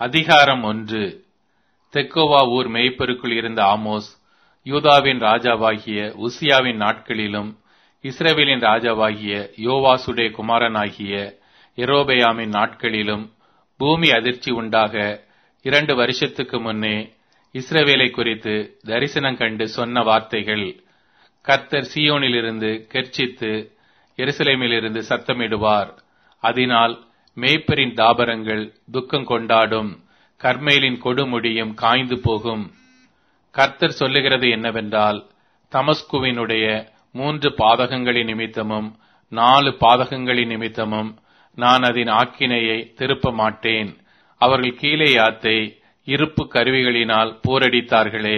அதிகாரம் ஒன்று தெக்கோவா ஊர் மேய்ப்பருக்குள் இருந்த ஆமோஸ் யூதாவின் ராஜாவாகிய உசியாவின் நாட்களிலும் இஸ்ரவேலின் ராஜாவாகிய யோவாசுடைய குமாரனாகிய எரோபெயாமின் நாட்களிலும் பூமி அதிர்ச்சி உண்டாக இரண்டு வருஷத்துக்கு முன்னே இஸ்ரவேலை குறித்து தரிசனம் கண்டு சொன்ன வார்த்தைகள் கர்த்தர் சீயோனிலிருந்து கெர்ச்சித்து எருசலேமிலிருந்து சத்தமிடுவார் அதனால் மேய்ப்பரின் தாபரங்கள் துக்கம் கொண்டாடும் கர்மேலின் கொடுமுடியும் காய்ந்து போகும் கர்த்தர் சொல்லுகிறது என்னவென்றால் தமஸ்குவினுடைய மூன்று பாதகங்களின் நிமித்தமும் நாலு பாதகங்களின் நிமித்தமும் நான் அதன் ஆக்கினையை திருப்ப மாட்டேன் அவர்கள் கீழே யாத்தை இருப்பு கருவிகளினால் போரடித்தார்களே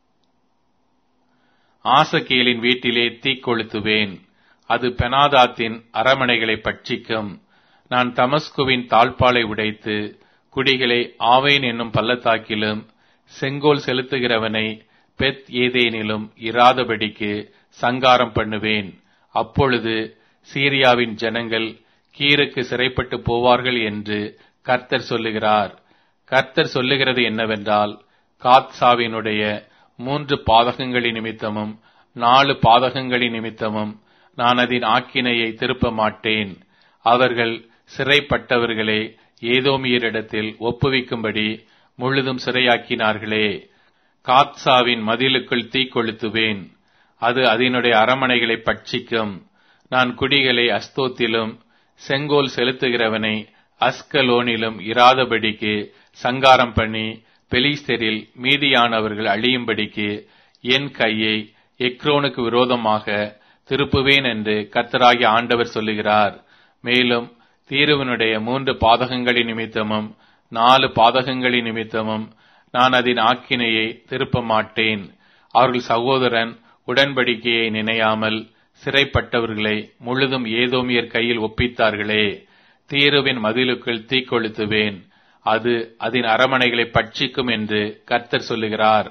ஆசகேலின் வீட்டிலே தீக்கொளுத்துவேன் அது பெனாதாத்தின் அரமனைகளை பட்சிக்கும் நான் தமஸ்குவின் தாழ்பாலை உடைத்து குடிகளை ஆவேன் என்னும் பள்ளத்தாக்கிலும் செங்கோல் செலுத்துகிறவனை பெத் ஏதேனிலும் இராதபடிக்கு சங்காரம் பண்ணுவேன் அப்பொழுது சீரியாவின் ஜனங்கள் கீருக்கு சிறைப்பட்டு போவார்கள் என்று கர்த்தர் சொல்லுகிறார் கர்த்தர் சொல்லுகிறது என்னவென்றால் காத்சாவினுடைய மூன்று பாதகங்களின் நிமித்தமும் நாலு பாதகங்களின் நிமித்தமும் நான் அதன் ஆக்கினையை திருப்ப மாட்டேன் அவர்கள் சிறைப்பட்டவர்களை ஏதோமியரிடத்தில் ஒப்புவிக்கும்படி முழுதும் சிறையாக்கினார்களே காத்சாவின் மதிலுக்குள் தீக்கொளுத்துவேன் அது அதனுடைய அரமனைகளை பட்சிக்கும் நான் குடிகளை அஸ்தோத்திலும் செங்கோல் செலுத்துகிறவனை அஸ்கலோனிலும் இராதபடிக்கு சங்காரம் பண்ணி பெலிஸ்தரில் மீதியானவர்கள் அழியும்படிக்கு என் கையை எக்ரோனுக்கு விரோதமாக திருப்புவேன் என்று கர்த்தராகி ஆண்டவர் சொல்லுகிறார் மேலும் தீருவனுடைய மூன்று பாதகங்களின் நிமித்தமும் நாலு பாதகங்களின் நிமித்தமும் நான் அதன் ஆக்கினையை திருப்ப மாட்டேன் அவர்கள் சகோதரன் உடன்படிக்கையை நினையாமல் சிறைப்பட்டவர்களை முழுதும் ஏதோமியர் கையில் ஒப்பித்தார்களே தீருவின் மதிலுக்குள் தீக்கொளுத்துவேன் அது அதன் அரமனைகளை பட்சிக்கும் என்று கர்த்தர் சொல்லுகிறார்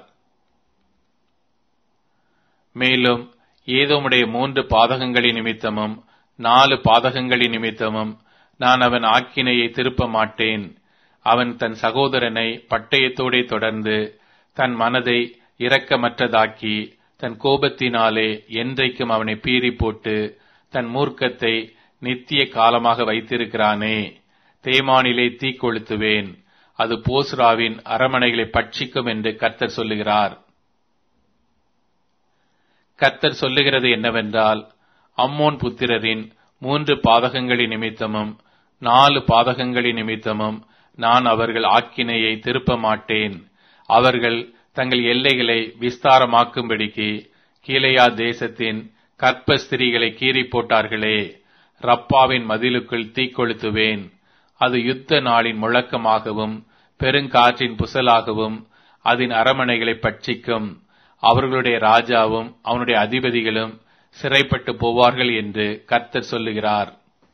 மேலும் ஏதோமுடைய மூன்று பாதகங்களின் நிமித்தமும் நாலு பாதகங்களின் நிமித்தமும் நான் அவன் ஆக்கினையை திருப்ப மாட்டேன் அவன் தன் சகோதரனை பட்டயத்தோடே தொடர்ந்து தன் மனதை இரக்கமற்றதாக்கி தன் கோபத்தினாலே என்றைக்கும் அவனை பீறி போட்டு தன் மூர்க்கத்தை நித்திய காலமாக வைத்திருக்கிறானே தேமானிலே தீக்கொளுத்துவேன் அது போஸ்ராவின் அரமனைகளை பட்சிக்கும் என்று கர்த்தர் சொல்லுகிறார் கர்த்தர் சொல்லுகிறது என்னவென்றால் அம்மோன் புத்திரரின் மூன்று பாதகங்களின் நிமித்தமும் நாலு பாதகங்களின் நிமித்தமும் நான் அவர்கள் ஆக்கினையை திருப்ப மாட்டேன் அவர்கள் தங்கள் எல்லைகளை விஸ்தாரமாக்கும்படிக்கு கீழையா தேசத்தின் கற்ப ஸ்திரீகளை கீறி போட்டார்களே ரப்பாவின் மதிலுக்குள் தீக்கொளுத்துவேன் அது யுத்த நாளின் முழக்கமாகவும் பெருங்காற்றின் புசலாகவும் அதன் அரமனைகளை பட்சிக்கும் அவர்களுடைய ராஜாவும் அவனுடைய அதிபதிகளும் சிறைப்பட்டு போவார்கள் என்று கர்த்தர் சொல்லுகிறார்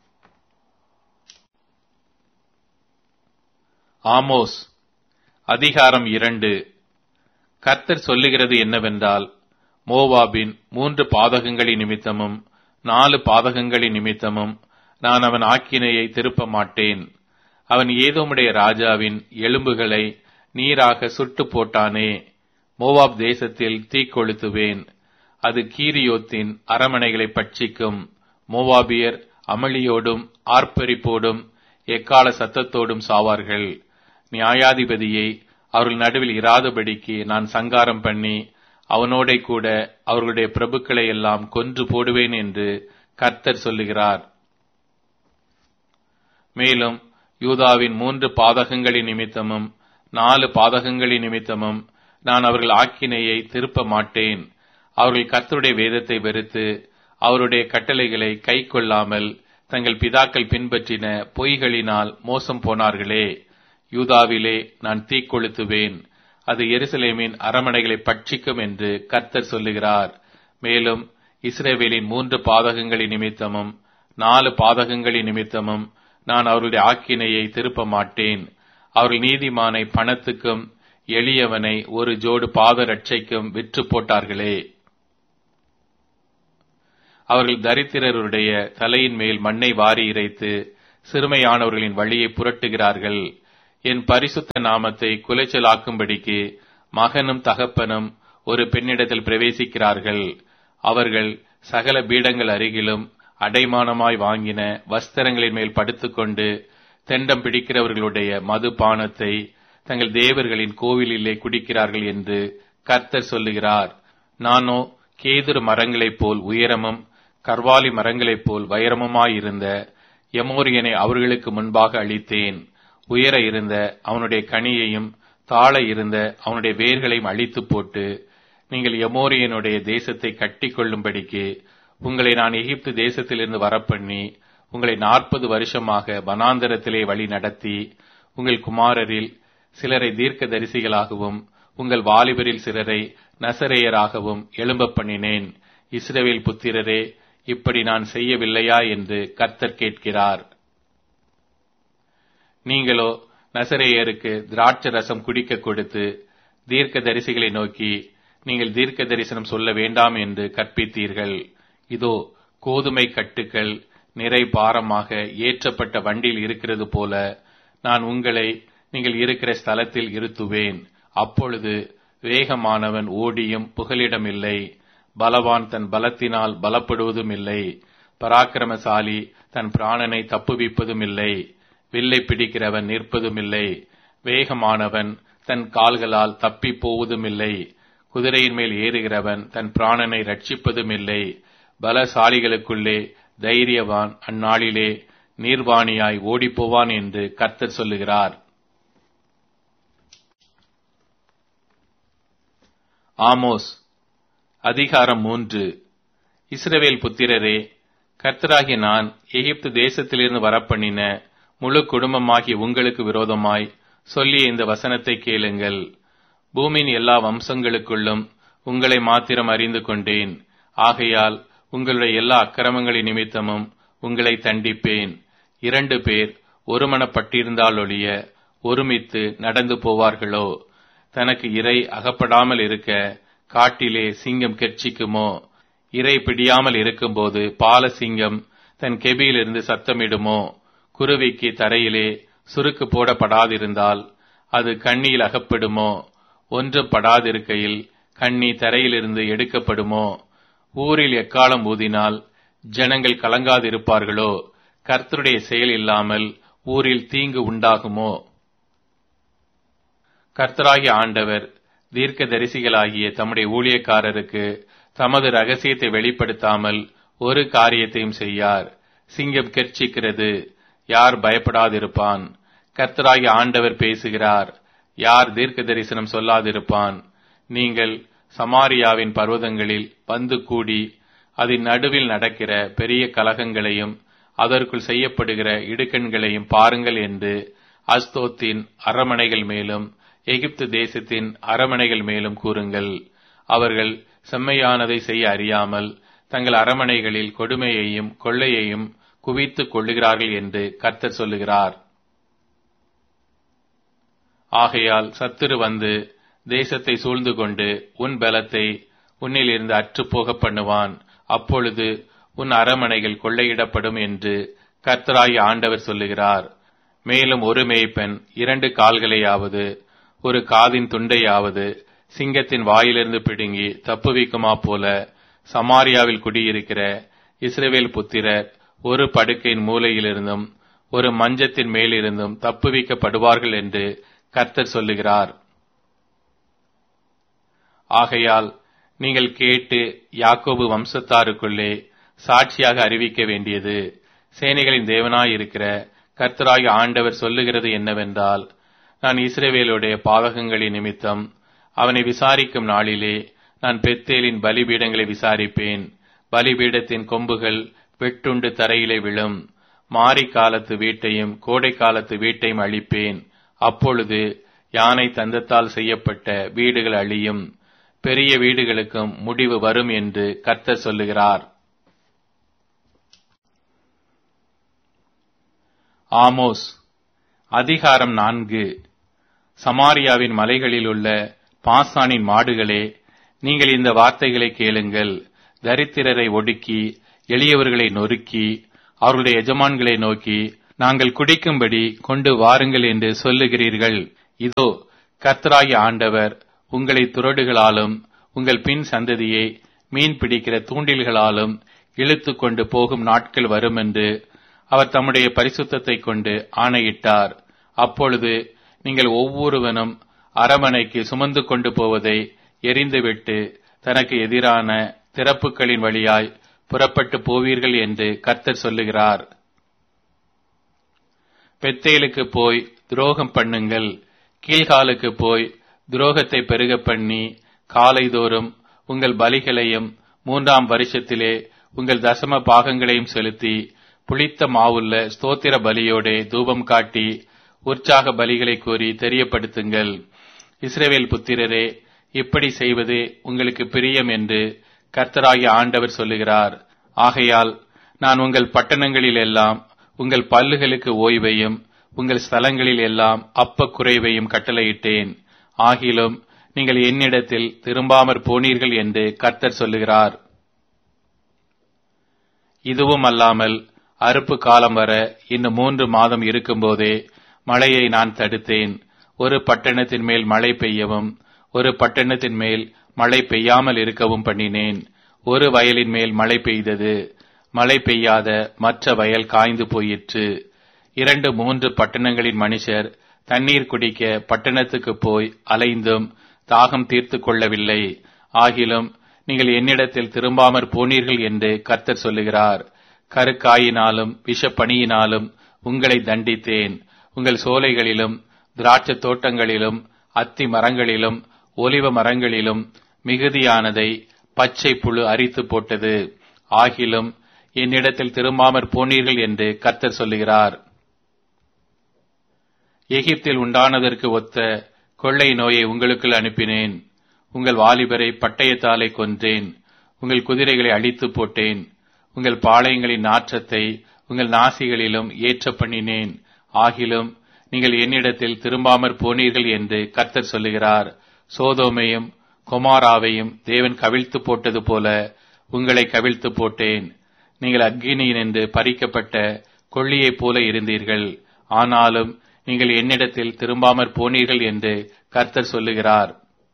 ஆமோஸ் அதிகாரம் இரண்டு கர்த்தர் சொல்லுகிறது என்னவென்றால் மோவாபின் மூன்று பாதகங்களின் நிமித்தமும் நாலு பாதகங்களின் நிமித்தமும் நான் அவன் ஆக்கினையை திருப்ப மாட்டேன் அவன் ஏதோமுடைய ராஜாவின் எலும்புகளை நீராக சுட்டு போட்டானே மோவாப் தேசத்தில் தீக்கொளுத்துவேன் அது கீரியோத்தின் அரமனைகளை பட்சிக்கும் மோவாபியர் அமளியோடும் ஆர்ப்பரிப்போடும் எக்கால சத்தத்தோடும் சாவார்கள் நியாயாதிபதியை அவர்கள் நடுவில் இராதபடிக்கு நான் சங்காரம் பண்ணி அவனோட கூட அவர்களுடைய பிரபுக்களை எல்லாம் கொன்று போடுவேன் என்று கர்த்தர் சொல்லுகிறார் மேலும் யூதாவின் மூன்று பாதகங்களின் நிமித்தமும் நாலு பாதகங்களின் நிமித்தமும் நான் அவர்கள் ஆக்கினையை திருப்ப மாட்டேன் அவர்கள் கர்த்தருடைய வேதத்தை வெறுத்து அவருடைய கட்டளைகளை கை கொள்ளாமல் தங்கள் பிதாக்கள் பின்பற்றின பொய்களினால் மோசம் போனார்களே யூதாவிலே நான் தீக்கொளுத்துவேன் அது எருசலேமின் அரமனைகளை பட்சிக்கும் என்று கர்த்தர் சொல்லுகிறார் மேலும் இஸ்ரேவேலின் மூன்று பாதகங்களின் நிமித்தமும் நாலு பாதகங்களின் நிமித்தமும் நான் அவருடைய ஆக்கினையை திருப்ப மாட்டேன் அவர்கள் நீதிமானை பணத்துக்கும் எளியவனை ஒரு ஜோடு பாத ரட்சைக்கும் விற்று போட்டார்களே அவர்கள் தரித்திரருடைய தலையின் மேல் மண்ணை வாரி இறைத்து சிறுமையானவர்களின் வழியை புரட்டுகிறார்கள் என் பரிசுத்த நாமத்தை குலைச்சலாக்கும்படிக்கு மகனும் தகப்பனும் ஒரு பெண்ணிடத்தில் பிரவேசிக்கிறார்கள் அவர்கள் சகல பீடங்கள் அருகிலும் அடைமானமாய் வாங்கின வஸ்திரங்களின் மேல் படுத்துக்கொண்டு தெண்டம் பிடிக்கிறவர்களுடைய மது பானத்தை தங்கள் தேவர்களின் கோவிலிலே குடிக்கிறார்கள் என்று கர்த்தர் சொல்லுகிறார் நானோ கேதுரு மரங்களைப் போல் உயரமும் கர்வாலி மரங்களைப் போல் வைரமுமாயிருந்த எமோரியனை அவர்களுக்கு முன்பாக அளித்தேன் உயர இருந்த அவனுடைய கனியையும் தாழ இருந்த அவனுடைய வேர்களையும் அழித்து போட்டு நீங்கள் எமோரியனுடைய தேசத்தை கட்டி கொள்ளும்படிக்கு உங்களை நான் எகிப்து தேசத்திலிருந்து வரப்பண்ணி உங்களை நாற்பது வருஷமாக வனாந்தரத்திலே வழி நடத்தி உங்கள் குமாரரில் சிலரை தீர்க்க தரிசிகளாகவும் உங்கள் வாலிபரில் சிலரை நசரேயராகவும் எழும்ப பண்ணினேன் இஸ்ரவேல் புத்திரரே இப்படி நான் செய்யவில்லையா என்று கர்த்தர் கேட்கிறார் நீங்களோ நசரேயருக்கு திராட்ச ரசம் குடிக்க கொடுத்து தீர்க்க தரிசிகளை நோக்கி நீங்கள் தீர்க்க தரிசனம் சொல்ல வேண்டாம் என்று கற்பித்தீர்கள் இதோ கோதுமை கட்டுக்கள் நிறை பாரமாக ஏற்றப்பட்ட வண்டியில் இருக்கிறது போல நான் உங்களை நீங்கள் இருக்கிற ஸ்தலத்தில் இருத்துவேன் அப்பொழுது வேகமானவன் ஓடியும் புகலிடமில்லை பலவான் தன் பலத்தினால் பலப்படுவதும் இல்லை பராக்கிரமசாலி தன் பிராணனை தப்புவிப்பதும் இல்லை வில்லை பிடிக்கிறவன் நிற்பதும் இல்லை வேகமானவன் தன் கால்களால் தப்பி போவதும் இல்லை குதிரையின் மேல் ஏறுகிறவன் தன் பிராணனை ரட்சிப்பதும் இல்லை பலசாலிகளுக்குள்ளே தைரியவான் அந்நாளிலே நீர்வாணியாய் ஓடிப்போவான் என்று கர்த்தர் சொல்லுகிறார் ஆமோஸ் அதிகாரம் மூன்று இஸ்ரவேல் புத்திரரே கர்த்தராகிய நான் எகிப்து தேசத்திலிருந்து வரப்பண்ணின முழு குடும்பமாகிய உங்களுக்கு விரோதமாய் சொல்லிய இந்த வசனத்தை கேளுங்கள் பூமியின் எல்லா வம்சங்களுக்குள்ளும் உங்களை மாத்திரம் அறிந்து கொண்டேன் ஆகையால் உங்களுடைய எல்லா அக்கிரமங்களின் நிமித்தமும் உங்களை தண்டிப்பேன் இரண்டு பேர் ஒருமனப்பட்டிருந்தால் ஒழிய ஒருமித்து நடந்து போவார்களோ தனக்கு இறை அகப்படாமல் இருக்க காட்டிலே சிங்கம் கெர்ச்சிக்குமோ இறை பிடியாமல் இருக்கும்போது பால சிங்கம் தன் கெபியிலிருந்து சத்தமிடுமோ குருவிக்கு தரையிலே சுருக்கு போடப்படாதிருந்தால் அது கண்ணியில் அகப்படுமோ ஒன்றும் படாதிருக்கையில் கண்ணி தரையிலிருந்து எடுக்கப்படுமோ ஊரில் எக்காலம் ஊதினால் ஜனங்கள் கலங்காதிருப்பார்களோ கர்த்தருடைய செயல் இல்லாமல் ஊரில் தீங்கு உண்டாகுமோ கர்த்தராகிய ஆண்டவர் தீர்க்க தரிசிகளாகிய தம்முடைய ஊழியக்காரருக்கு தமது ரகசியத்தை வெளிப்படுத்தாமல் ஒரு காரியத்தையும் செய்யார் சிங்கம் கெர்ச்சிக்கிறது யார் பயப்படாதிருப்பான் கர்த்தராகிய ஆண்டவர் பேசுகிறார் யார் தீர்க்க தரிசனம் சொல்லாதிருப்பான் நீங்கள் சமாரியாவின் பர்வதங்களில் வந்து கூடி அதன் நடுவில் நடக்கிற பெரிய கலகங்களையும் அதற்குள் செய்யப்படுகிற இடுக்கண்களையும் பாருங்கள் என்று அஸ்தோத்தின் அரமனைகள் மேலும் எகிப்து தேசத்தின் அரமனைகள் மேலும் கூறுங்கள் அவர்கள் செம்மையானதை செய்ய அறியாமல் தங்கள் அரமனைகளில் கொடுமையையும் கொள்ளையையும் குவித்துக் கொள்ளுகிறார்கள் என்று கர்த்தர் சொல்லுகிறார் ஆகையால் சத்துரு வந்து தேசத்தை சூழ்ந்து கொண்டு உன் பலத்தை உன்னிலிருந்து அற்றுப்போக பண்ணுவான் அப்பொழுது உன் அரமனைகள் கொள்ளையிடப்படும் என்று கர்த்தராய் ஆண்டவர் சொல்லுகிறார் மேலும் ஒரு மேய்ப்பன் இரண்டு கால்களையாவது ஒரு காதின் துண்டையாவது சிங்கத்தின் வாயிலிருந்து பிடுங்கி தப்புவிக்குமா போல சமாரியாவில் குடியிருக்கிற இஸ்ரேவேல் புத்திரர் ஒரு படுக்கையின் மூலையிலிருந்தும் ஒரு மஞ்சத்தின் மேலிருந்தும் தப்புவிக்கப்படுவார்கள் என்று கர்த்தர் சொல்லுகிறார் ஆகையால் நீங்கள் கேட்டு யாக்கோபு வம்சத்தாருக்குள்ளே சாட்சியாக அறிவிக்க வேண்டியது சேனைகளின் தேவனாயிருக்கிற கர்த்தராகிய ஆண்டவர் சொல்லுகிறது என்னவென்றால் நான் இஸ்ரேவேலுடைய பாவகங்களின் நிமித்தம் அவனை விசாரிக்கும் நாளிலே நான் பெத்தேலின் பலிபீடங்களை விசாரிப்பேன் பலிபீடத்தின் கொம்புகள் வெட்டுண்டு தரையிலே விழும் மாரி காலத்து வீட்டையும் கோடை காலத்து வீட்டையும் அழிப்பேன் அப்பொழுது யானை தந்தத்தால் செய்யப்பட்ட வீடுகள் அழியும் பெரிய வீடுகளுக்கும் முடிவு வரும் என்று கர்த்தர் சொல்லுகிறார் ஆமோஸ் அதிகாரம் நான்கு சமாரியாவின் மலைகளில் உள்ள பாசானின் மாடுகளே நீங்கள் இந்த வார்த்தைகளை கேளுங்கள் தரித்திரரை ஒடுக்கி எளியவர்களை நொறுக்கி அவர்களுடைய எஜமான்களை நோக்கி நாங்கள் குடிக்கும்படி கொண்டு வாருங்கள் என்று சொல்லுகிறீர்கள் இதோ கர்த்தராகிய ஆண்டவர் உங்களை துறடுகளாலும் உங்கள் பின் சந்ததியை மீன் பிடிக்கிற தூண்டில்களாலும் இழுத்து கொண்டு போகும் நாட்கள் வரும் என்று அவர் தம்முடைய பரிசுத்தத்தை கொண்டு ஆணையிட்டார் அப்பொழுது நீங்கள் ஒவ்வொருவனும் அரமனைக்கு சுமந்து கொண்டு போவதை எரிந்துவிட்டு தனக்கு எதிரான திறப்புகளின் வழியாய் புறப்பட்டு போவீர்கள் என்று கர்த்தர் சொல்லுகிறார் பெத்தேலுக்கு போய் துரோகம் பண்ணுங்கள் கீழ்காலுக்கு போய் துரோகத்தை பெருக பண்ணி காலைதோறும் உங்கள் பலிகளையும் மூன்றாம் வருஷத்திலே உங்கள் தசம பாகங்களையும் செலுத்தி புளித்த மாவுள்ள ஸ்தோத்திர பலியோடே தூபம் காட்டி உற்சாக பலிகளை கூறி தெரியப்படுத்துங்கள் இஸ்ரேவேல் புத்திரரே இப்படி செய்வது உங்களுக்கு பிரியம் என்று கர்த்தராகிய ஆண்டவர் சொல்லுகிறார் ஆகையால் நான் உங்கள் பட்டணங்களில் எல்லாம் உங்கள் பல்லுகளுக்கு ஓய்வையும் உங்கள் ஸ்தலங்களில் எல்லாம் அப்ப குறைவையும் கட்டளையிட்டேன் ஆகிலும் நீங்கள் என்னிடத்தில் திரும்பாமற் போனீர்கள் என்று கர்த்தர் சொல்லுகிறார் இதுவும் அல்லாமல் அறுப்பு காலம் வர இன்னும் மூன்று மாதம் இருக்கும்போதே மழையை நான் தடுத்தேன் ஒரு பட்டணத்தின் மேல் மழை பெய்யவும் ஒரு பட்டணத்தின் மேல் மழை பெய்யாமல் இருக்கவும் பண்ணினேன் ஒரு வயலின் மேல் மழை பெய்தது மழை பெய்யாத மற்ற வயல் காய்ந்து போயிற்று இரண்டு மூன்று பட்டணங்களின் மனுஷர் தண்ணீர் குடிக்க பட்டணத்துக்கு போய் அலைந்தும் தாகம் தீர்த்து கொள்ளவில்லை ஆகிலும் நீங்கள் என்னிடத்தில் திரும்பாமற் போனீர்கள் என்று கர்த்தர் சொல்லுகிறார் கருக்காயினாலும் விஷப்பணியினாலும் உங்களை தண்டித்தேன் உங்கள் சோலைகளிலும் திராட்சை தோட்டங்களிலும் அத்தி மரங்களிலும் ஒலிவ மரங்களிலும் மிகுதியானதை பச்சை புழு அரித்து போட்டது ஆகிலும் என்னிடத்தில் திரும்பாமற் போனீர்கள் என்று கர்த்தர் சொல்லுகிறார் எகிப்தில் உண்டானதற்கு ஒத்த கொள்ளை நோயை உங்களுக்குள் அனுப்பினேன் உங்கள் வாலிபரை பட்டயத்தாலே கொன்றேன் உங்கள் குதிரைகளை அழித்து போட்டேன் உங்கள் பாளையங்களின் நாற்றத்தை உங்கள் நாசிகளிலும் ஏற்ற பண்ணினேன் ஆகிலும் நீங்கள் என்னிடத்தில் திரும்பாமற் போனீர்கள் என்று கர்த்தர் சொல்லுகிறார் சோதோமையும் கொமாராவையும் தேவன் கவிழ்த்து போட்டது போல உங்களை கவிழ்த்து போட்டேன் நீங்கள் அக்னியின் என்று பறிக்கப்பட்ட கொள்ளியைப் போல இருந்தீர்கள் ஆனாலும் நீங்கள் என்னிடத்தில் திரும்பாமற் போனீர்கள் என்று கர்த்தர் சொல்லுகிறார்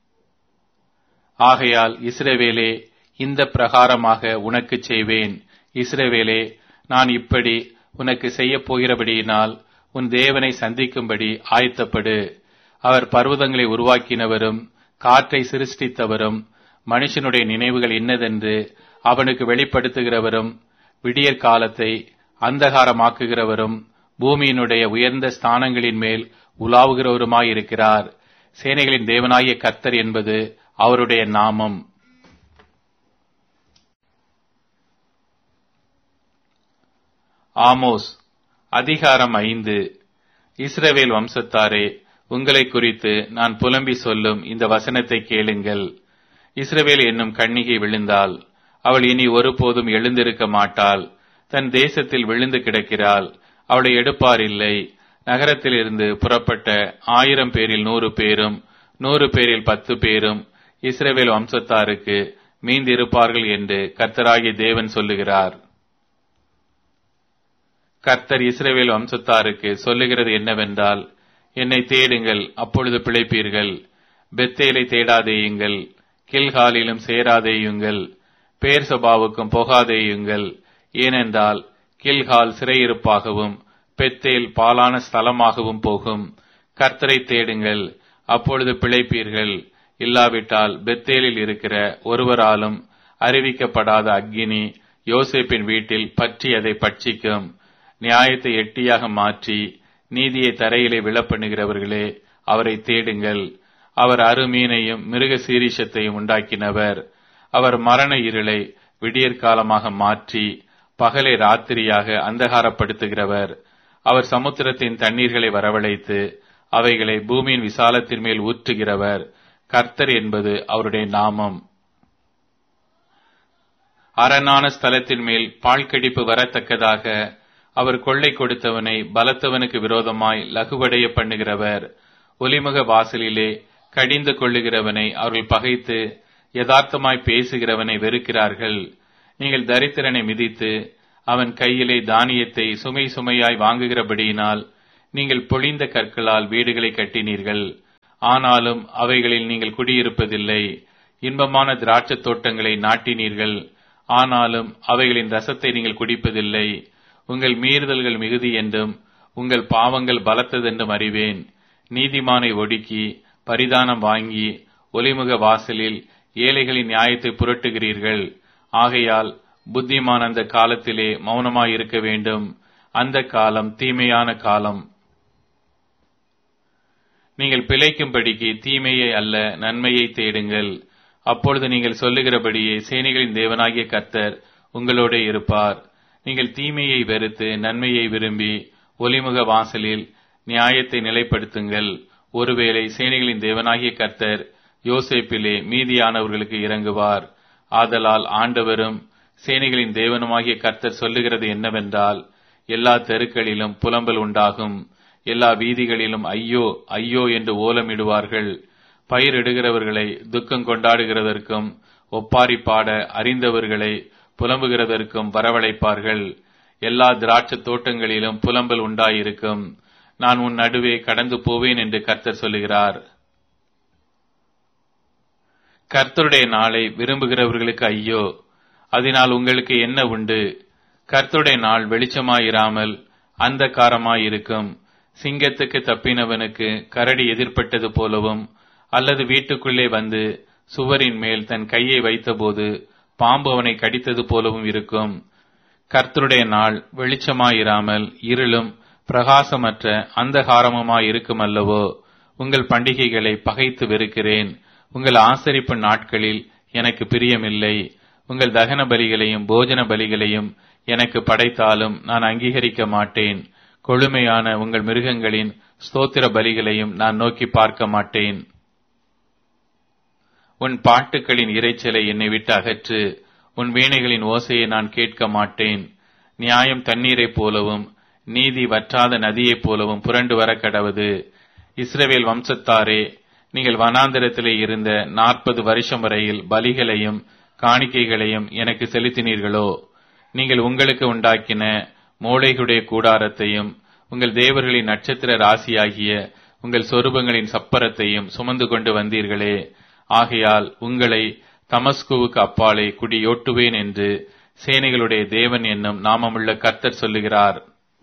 ஆகையால் இஸ்ரவேலே இந்த பிரகாரமாக உனக்கு செய்வேன் இஸ்ரவேலே நான் இப்படி உனக்கு செய்யப் போகிறபடியினால் உன் தேவனை சந்திக்கும்படி ஆயத்தப்படு அவர் பர்வதங்களை உருவாக்கினவரும் காற்றை சிருஷ்டித்தவரும் மனுஷனுடைய நினைவுகள் இன்னதென்று அவனுக்கு வெளிப்படுத்துகிறவரும் விடியற் காலத்தை அந்தகாரமாக்குகிறவரும் பூமியினுடைய உயர்ந்த ஸ்தானங்களின் மேல் உலாவுகிறவருமாயிருக்கிறார் சேனைகளின் தேவனாகிய கர்த்தர் என்பது அவருடைய நாமம் ஆமோஸ் அதிகாரம் ஐந்து இஸ்ரவேல் வம்சத்தாரே உங்களை குறித்து நான் புலம்பி சொல்லும் இந்த வசனத்தை கேளுங்கள் இஸ்ரவேல் என்னும் கண்ணிகை விழுந்தாள் அவள் இனி ஒருபோதும் எழுந்திருக்க மாட்டாள் தன் தேசத்தில் விழுந்து கிடக்கிறாள் அவளை எடுப்பார் இல்லை நகரத்திலிருந்து புறப்பட்ட ஆயிரம் பேரில் நூறு பேரும் நூறு பேரில் பத்து பேரும் இஸ்ரவேல் வம்சத்தாருக்கு மீந்திருப்பார்கள் என்று கர்த்தராகிய தேவன் சொல்லுகிறார் கர்த்தர் இஸ்ரவேல் வம்சத்தாருக்கு சொல்லுகிறது என்னவென்றால் என்னை தேடுங்கள் அப்பொழுது பிழைப்பீர்கள் பெத்தேலை தேடாதேயுங்கள் கில்காலிலும் சேராதேயுங்கள் பேர் சபாவுக்கும் போகாதேயுங்கள் ஏனென்றால் கில்கால் சிறையிருப்பாகவும் பெத்தேல் பாலான ஸ்தலமாகவும் போகும் கர்த்தரை தேடுங்கள் அப்பொழுது பிழைப்பீர்கள் இல்லாவிட்டால் பெத்தேலில் இருக்கிற ஒருவராலும் அறிவிக்கப்படாத அக்கினி யோசேப்பின் வீட்டில் பற்றி அதை பட்சிக்கும் நியாயத்தை எட்டியாக மாற்றி நீதியை தரையிலே விழப்பண்ணுகிறவர்களே அவரை தேடுங்கள் அவர் அருமீனையும் மிருக சீரிஷத்தையும் உண்டாக்கினவர் அவர் மரண இருளை விடியற்காலமாக மாற்றி பகலை ராத்திரியாக அந்தகாரப்படுத்துகிறவர் அவர் சமுத்திரத்தின் தண்ணீர்களை வரவழைத்து அவைகளை பூமியின் விசாலத்தின் மேல் ஊற்றுகிறவர் கர்த்தர் என்பது அவருடைய நாமம் அரணான ஸ்தலத்தின் மேல் பாழ்கடிப்பு வரத்தக்கதாக அவர் கொள்ளை கொடுத்தவனை பலத்தவனுக்கு விரோதமாய் லகுவடைய பண்ணுகிறவர் ஒலிமுக வாசலிலே கடிந்து கொள்ளுகிறவனை அவர்கள் பகைத்து யதார்த்தமாய் பேசுகிறவனை வெறுக்கிறார்கள் நீங்கள் தரித்திரனை மிதித்து அவன் கையிலே தானியத்தை சுமை சுமையாய் வாங்குகிறபடியினால் நீங்கள் பொழிந்த கற்களால் வீடுகளை கட்டினீர்கள் ஆனாலும் அவைகளில் நீங்கள் குடியிருப்பதில்லை இன்பமான திராட்சத் தோட்டங்களை நாட்டினீர்கள் ஆனாலும் அவைகளின் ரசத்தை நீங்கள் குடிப்பதில்லை உங்கள் மீறுதல்கள் மிகுதி என்றும் உங்கள் பாவங்கள் பலத்ததென்றும் அறிவேன் நீதிமானை ஒடுக்கி பரிதானம் வாங்கி ஒலிமுக வாசலில் ஏழைகளின் நியாயத்தை புரட்டுகிறீர்கள் ஆகையால் புத்திமான் அந்த காலத்திலே மௌனமாயிருக்க வேண்டும் அந்த காலம் தீமையான காலம் நீங்கள் பிழைக்கும்படிக்கு தீமையை அல்ல நன்மையை தேடுங்கள் அப்பொழுது நீங்கள் சொல்லுகிறபடியே சேனைகளின் தேவனாகிய கர்த்தர் உங்களோட இருப்பார் நீங்கள் தீமையை வெறுத்து நன்மையை விரும்பி ஒலிமுக வாசலில் நியாயத்தை நிலைப்படுத்துங்கள் ஒருவேளை சேனைகளின் தேவனாகிய கர்த்தர் யோசேப்பிலே மீதியானவர்களுக்கு இறங்குவார் ஆதலால் ஆண்டவரும் சேனைகளின் தேவனுமாகிய கர்த்தர் சொல்லுகிறது என்னவென்றால் எல்லா தெருக்களிலும் புலம்பல் உண்டாகும் எல்லா வீதிகளிலும் ஐயோ ஐயோ என்று ஓலமிடுவார்கள் பயிரிடுகிறவர்களை துக்கம் கொண்டாடுகிறதற்கும் ஒப்பாரி பாட அறிந்தவர்களை புலம்புகிறதற்கும் வரவழைப்பார்கள் எல்லா திராட்சத் தோட்டங்களிலும் புலம்பல் உண்டாயிருக்கும் நான் உன் நடுவே கடந்து போவேன் என்று கர்த்தர் சொல்லுகிறார் கர்த்தருடைய நாளை விரும்புகிறவர்களுக்கு ஐயோ அதனால் உங்களுக்கு என்ன உண்டு கர்த்தருடைய நாள் வெளிச்சமாயிராமல் அந்த காரமாயிருக்கும் சிங்கத்துக்கு தப்பினவனுக்கு கரடி எதிர்ப்பட்டது போலவும் அல்லது வீட்டுக்குள்ளே வந்து சுவரின் மேல் தன் கையை வைத்தபோது பாம்பு அவனை கடித்தது போலவும் இருக்கும் கர்த்தருடைய நாள் வெளிச்சமாயிராமல் இருளும் பிரகாசமற்ற அந்தகாரமுமாய் இருக்கும் அல்லவோ உங்கள் பண்டிகைகளை பகைத்து வெறுக்கிறேன் உங்கள் ஆசரிப்பு நாட்களில் எனக்கு பிரியமில்லை உங்கள் தகன பலிகளையும் போஜன பலிகளையும் எனக்கு படைத்தாலும் நான் அங்கீகரிக்க மாட்டேன் கொழுமையான உங்கள் மிருகங்களின் ஸ்தோத்திர பலிகளையும் நான் நோக்கி பார்க்க மாட்டேன் உன் பாட்டுகளின் இறைச்சலை என்னை விட்டு அகற்று உன் வீணைகளின் ஓசையை நான் கேட்க மாட்டேன் நியாயம் தண்ணீரைப் போலவும் நீதி வற்றாத நதியைப் போலவும் புரண்டு வர கடவது இஸ்ரவேல் வம்சத்தாரே நீங்கள் வனாந்திரத்திலே இருந்த நாற்பது வருஷம் வரையில் பலிகளையும் காணிக்கைகளையும் எனக்கு செலுத்தினீர்களோ நீங்கள் உங்களுக்கு உண்டாக்கின மோளைகளுடைய கூடாரத்தையும் உங்கள் தேவர்களின் நட்சத்திர ராசியாகிய உங்கள் சொரூபங்களின் சப்பரத்தையும் சுமந்து கொண்டு வந்தீர்களே ஆகையால் உங்களை தமஸ்குவுக்கு அப்பாலே குடியோட்டுவேன் என்று சேனைகளுடைய தேவன் என்னும் நாமமுள்ள கர்த்தர் சொல்லுகிறார்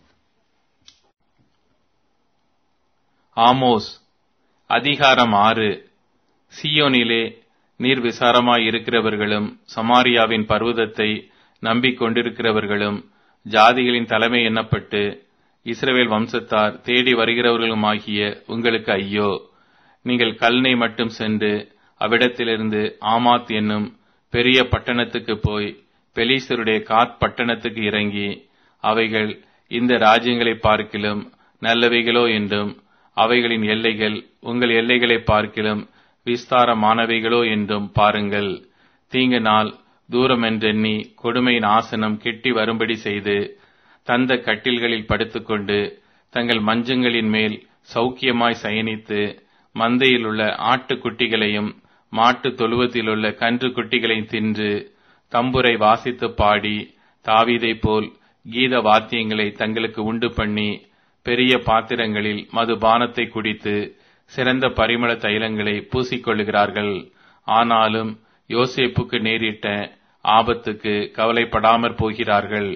ஆமோஸ் அதிகாரம் ஆறு சியோனிலே நீர் விசாரமாய் இருக்கிறவர்களும் சமாரியாவின் பர்வதத்தை நம்பிக்கொண்டிருக்கிறவர்களும் ஜாதிகளின் தலைமை எண்ணப்பட்டு இஸ்ரவேல் வம்சத்தார் தேடி வருகிறவர்களுமாகிய உங்களுக்கு ஐயோ நீங்கள் கல்னை மட்டும் சென்று அவ்விடத்திலிருந்து ஆமாத் என்னும் பெரிய பட்டணத்துக்கு போய் பெலீசருடைய காத் பட்டணத்துக்கு இறங்கி அவைகள் இந்த ராஜ்யங்களை பார்க்கிலும் நல்லவைகளோ என்றும் அவைகளின் எல்லைகள் உங்கள் எல்லைகளை பார்க்கிலும் விஸ்தாரமானவைகளோ என்றும் பாருங்கள் தீங்கு நாள் தூரமென்றெண்ணி கொடுமையின் ஆசனம் கிட்டி வரும்படி செய்து தந்த கட்டில்களில் படுத்துக்கொண்டு தங்கள் மஞ்சங்களின் மேல் சௌக்கியமாய் சயனித்து மந்தையில் உள்ள ஆட்டுக்குட்டிகளையும் மாட்டு தொழுவத்திலுள்ள கன்று குட்டிகளையும் தின்று தம்புரை வாசித்து பாடி தாவீதை போல் கீத வாத்தியங்களை தங்களுக்கு உண்டு பண்ணி பெரிய பாத்திரங்களில் மதுபானத்தை குடித்து சிறந்த பரிமள தைலங்களை பூசிக்கொள்ளுகிறார்கள் ஆனாலும் யோசேப்புக்கு நேரிட்ட ஆபத்துக்கு கவலைப்படாமற் போகிறார்கள்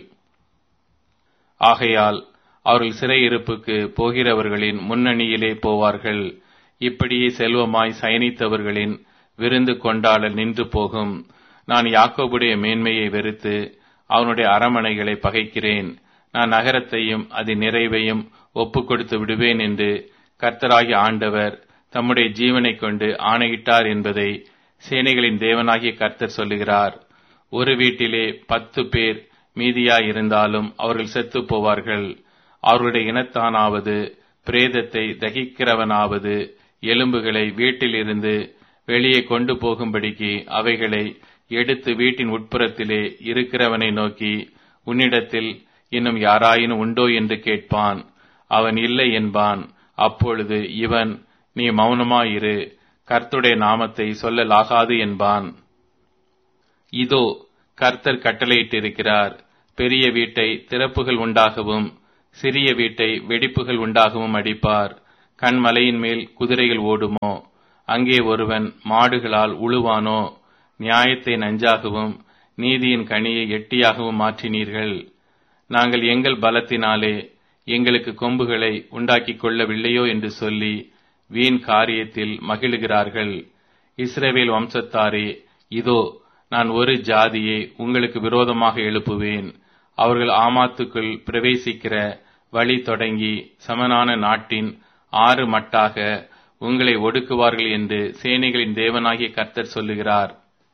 ஆகையால் அவர்கள் சிறையிருப்புக்கு போகிறவர்களின் முன்னணியிலே போவார்கள் இப்படியே செல்வமாய் சயனித்தவர்களின் விருந்து கொண்டாட நின்று போகும் நான் யாக்கோபுடைய மேன்மையை வெறுத்து அவனுடைய அரமனைகளை பகைக்கிறேன் நான் நகரத்தையும் அதன் நிறைவையும் ஒப்புக் கொடுத்து விடுவேன் என்று கர்த்தராகிய ஆண்டவர் தம்முடைய ஜீவனைக் கொண்டு ஆணையிட்டார் என்பதை சேனைகளின் தேவனாகிய கர்த்தர் சொல்லுகிறார் ஒரு வீட்டிலே பத்து பேர் மீதியாயிருந்தாலும் அவர்கள் செத்துப் போவார்கள் அவர்களுடைய இனத்தானாவது பிரேதத்தை தகிக்கிறவனாவது எலும்புகளை வீட்டிலிருந்து வெளியே கொண்டு போகும்படிக்கு அவைகளை எடுத்து வீட்டின் உட்புறத்திலே இருக்கிறவனை நோக்கி உன்னிடத்தில் இன்னும் யாராயினும் உண்டோ என்று கேட்பான் அவன் இல்லை என்பான் அப்பொழுது இவன் நீ மௌனமாயிரு கர்த்துடைய நாமத்தை சொல்லலாகாது என்பான் இதோ கர்த்தர் கட்டளையிட்டிருக்கிறார் பெரிய வீட்டை திறப்புகள் உண்டாகவும் சிறிய வீட்டை வெடிப்புகள் உண்டாகவும் அடிப்பார் கண்மலையின் மேல் குதிரைகள் ஓடுமோ அங்கே ஒருவன் மாடுகளால் உழுவானோ நியாயத்தை நஞ்சாகவும் நீதியின் கனியை எட்டியாகவும் மாற்றினீர்கள் நாங்கள் எங்கள் பலத்தினாலே எங்களுக்கு கொம்புகளை உண்டாக்கிக் கொள்ளவில்லையோ என்று சொல்லி வீண் காரியத்தில் மகிழுகிறார்கள் இஸ்ரவேல் வம்சத்தாரே இதோ நான் ஒரு ஜாதியை உங்களுக்கு விரோதமாக எழுப்புவேன் அவர்கள் ஆமாத்துக்குள் பிரவேசிக்கிற வழி தொடங்கி சமனான நாட்டின் ஆறு மட்டாக உங்களை ஒடுக்குவார்கள் என்று சேனைகளின் தேவனாகிய கர்த்தர் சொல்லுகிறார்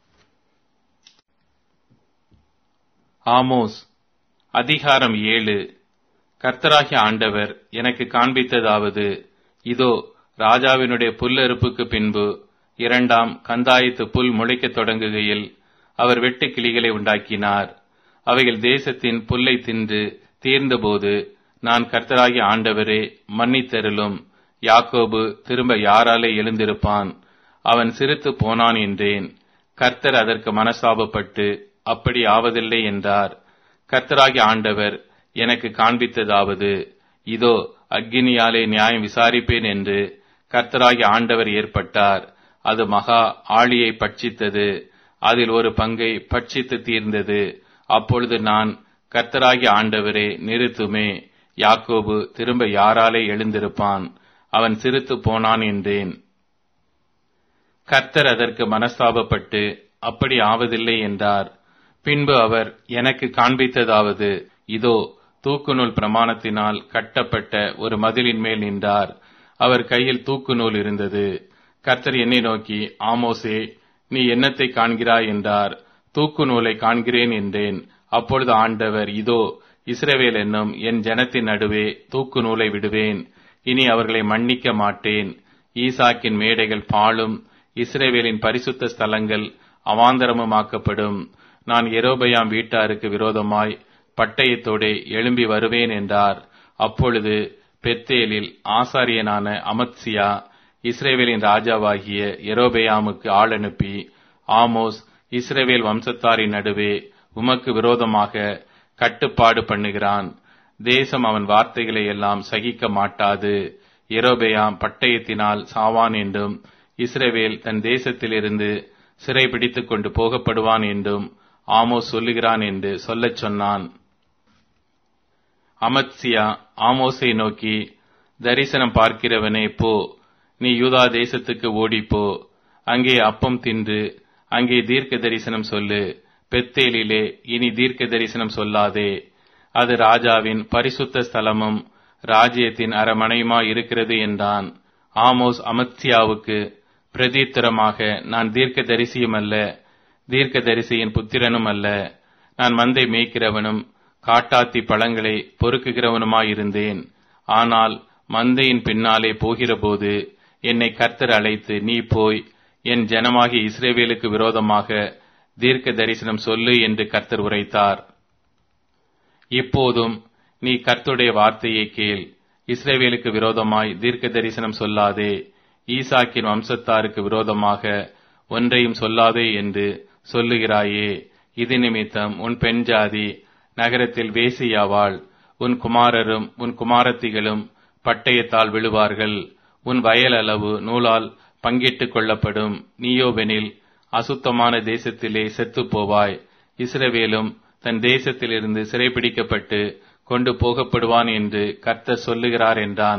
ஆமோஸ் அதிகாரம் ஏழு கர்த்தராகிய ஆண்டவர் எனக்கு காண்பித்ததாவது இதோ ராஜாவினுடைய புல்லறுப்புக்கு பின்பு இரண்டாம் கந்தாயத்து புல் முளைக்கத் தொடங்குகையில் அவர் வெட்டு கிளிகளை உண்டாக்கினார் அவைகள் தேசத்தின் புல்லை தின்று தீர்ந்தபோது நான் கர்த்தராகிய ஆண்டவரே மன்னித்தருளும் யாக்கோபு திரும்ப யாராலே எழுந்திருப்பான் அவன் சிரித்து போனான் என்றேன் கர்த்தர் அதற்கு மனசாபப்பட்டு அப்படி ஆவதில்லை என்றார் கர்த்தராகிய ஆண்டவர் எனக்கு காண்பித்ததாவது இதோ அக்கினியாலே நியாயம் விசாரிப்பேன் என்று கர்த்தராகிய ஆண்டவர் ஏற்பட்டார் அது மகா ஆழியை பட்சித்தது அதில் ஒரு பங்கை பட்சித்து தீர்ந்தது அப்பொழுது நான் கர்த்தராகிய ஆண்டவரே நிறுத்துமே யாக்கோபு திரும்ப யாராலே எழுந்திருப்பான் அவன் சிரித்து போனான் என்றேன் கர்த்தர் அதற்கு மனஸ்தாபப்பட்டு அப்படி ஆவதில்லை என்றார் பின்பு அவர் எனக்கு காண்பித்ததாவது இதோ தூக்குநூல் பிரமாணத்தினால் கட்டப்பட்ட ஒரு மதிலின் மேல் நின்றார் அவர் கையில் தூக்குநூல் இருந்தது கர்த்தர் என்னை நோக்கி ஆமோசே நீ என்னத்தை காண்கிறாய் என்றார் தூக்கு நூலை காண்கிறேன் என்றேன் அப்பொழுது ஆண்டவர் இதோ இஸ்ரவேல் என்னும் என் ஜனத்தின் நடுவே தூக்கு நூலை விடுவேன் இனி அவர்களை மன்னிக்க மாட்டேன் ஈசாக்கின் மேடைகள் பாழும் இஸ்ரேவேலின் பரிசுத்த ஸ்தலங்கள் அவாந்தரமுமாக்கப்படும் நான் எரோபயாம் வீட்டாருக்கு விரோதமாய் பட்டயத்தோடே எழும்பி வருவேன் என்றார் அப்பொழுது பெத்தேலில் ஆசாரியனான அமத்சியா இஸ்ரேவேலின் ராஜாவாகிய எரோபெயாமுக்கு ஆள் அனுப்பி ஆமோஸ் இஸ்ரேவேல் வம்சத்தாரின் நடுவே உமக்கு விரோதமாக கட்டுப்பாடு பண்ணுகிறான் தேசம் அவன் வார்த்தைகளை எல்லாம் சகிக்க மாட்டாது எரோபெயாம் பட்டயத்தினால் சாவான் என்றும் இஸ்ரேவேல் தன் தேசத்திலிருந்து சிறை பிடித்துக் கொண்டு போகப்படுவான் என்றும் ஆமோஸ் சொல்லுகிறான் என்று சொல்லச் சொன்னான் அமத்சியா ஆமோஸை நோக்கி தரிசனம் பார்க்கிறவனே போ நீ யூதா தேசத்துக்கு ஓடிப்போ அங்கே அப்பம் தின்று அங்கே தீர்க்க தரிசனம் சொல்லு பெத்தேலிலே இனி தீர்க்க தரிசனம் சொல்லாதே அது ராஜாவின் பரிசுத்த ஸ்தலமும் ராஜ்யத்தின் அரமனையுமா இருக்கிறது என்றான் ஆமோஸ் அமத்சியாவுக்கு பிரதித்திரமாக நான் தீர்க்க தரிசியும் அல்ல தீர்க்க தரிசியின் புத்திரனும் அல்ல நான் மந்தை மேய்க்கிறவனும் காட்டாத்தி பழங்களை பொறுக்குகிறவனுமாயிருந்தேன் ஆனால் மந்தையின் பின்னாலே போகிறபோது என்னை கர்த்தர் அழைத்து நீ போய் என் ஜனமாகி இஸ்ரேவேலுக்கு விரோதமாக தீர்க்க தரிசனம் சொல்லு என்று கர்த்தர் உரைத்தார் இப்போதும் நீ கர்த்துடைய வார்த்தையை கேள் இஸ்ரேவேலுக்கு விரோதமாய் தீர்க்க தரிசனம் சொல்லாதே ஈசாக்கின் வம்சத்தாருக்கு விரோதமாக ஒன்றையும் சொல்லாதே என்று சொல்லுகிறாயே இது நிமித்தம் உன் பெண் ஜாதி நகரத்தில் வேசியாவாள் உன் குமாரரும் உன் குமாரத்திகளும் பட்டயத்தால் விழுவார்கள் உன் வயல் அளவு நூலால் பங்கிட்டுக் கொள்ளப்படும் நீயோவெனில் அசுத்தமான தேசத்திலே செத்துப் போவாய் இஸ்ரவேலும் தன் தேசத்திலிருந்து சிறைபிடிக்கப்பட்டு கொண்டு போகப்படுவான் என்று கர்த்தர் சொல்லுகிறார் என்றான்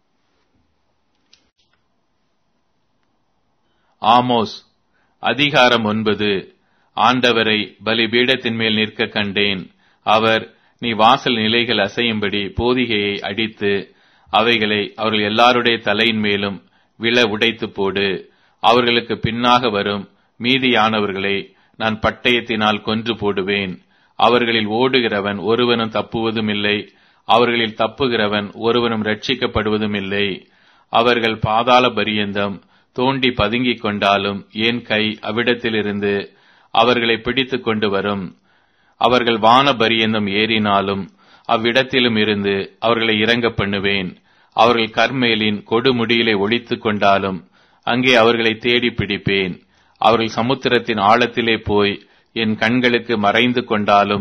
ஆமோஸ் அதிகாரம் ஒன்பது ஆண்டவரை பலிபீடத்தின் மேல் நிற்க கண்டேன் அவர் நீ வாசல் நிலைகள் அசையும்படி போதிகையை அடித்து அவைகளை அவர்கள் எல்லாருடைய தலையின் மேலும் விழ உடைத்து போடு அவர்களுக்கு பின்னாக வரும் மீதியானவர்களை நான் பட்டயத்தினால் கொன்று போடுவேன் அவர்களில் ஓடுகிறவன் ஒருவனும் தப்புவதும் இல்லை அவர்களில் தப்புகிறவன் ஒருவனும் ரட்சிக்கப்படுவதும் இல்லை அவர்கள் பாதாள பரியந்தம் தோண்டி பதுங்கிக் கொண்டாலும் என் கை அவ்விடத்திலிருந்து அவர்களை பிடித்துக் கொண்டு வரும் அவர்கள் வான பரியந்தம் ஏறினாலும் அவ்விடத்திலும் இருந்து அவர்களை இறங்க பண்ணுவேன் அவர்கள் கர்மேலின் கொடுமுடியிலே ஒழித்துக் கொண்டாலும் அங்கே அவர்களை தேடி பிடிப்பேன் அவர்கள் சமுத்திரத்தின் ஆழத்திலே போய் என் கண்களுக்கு மறைந்து கொண்டாலும்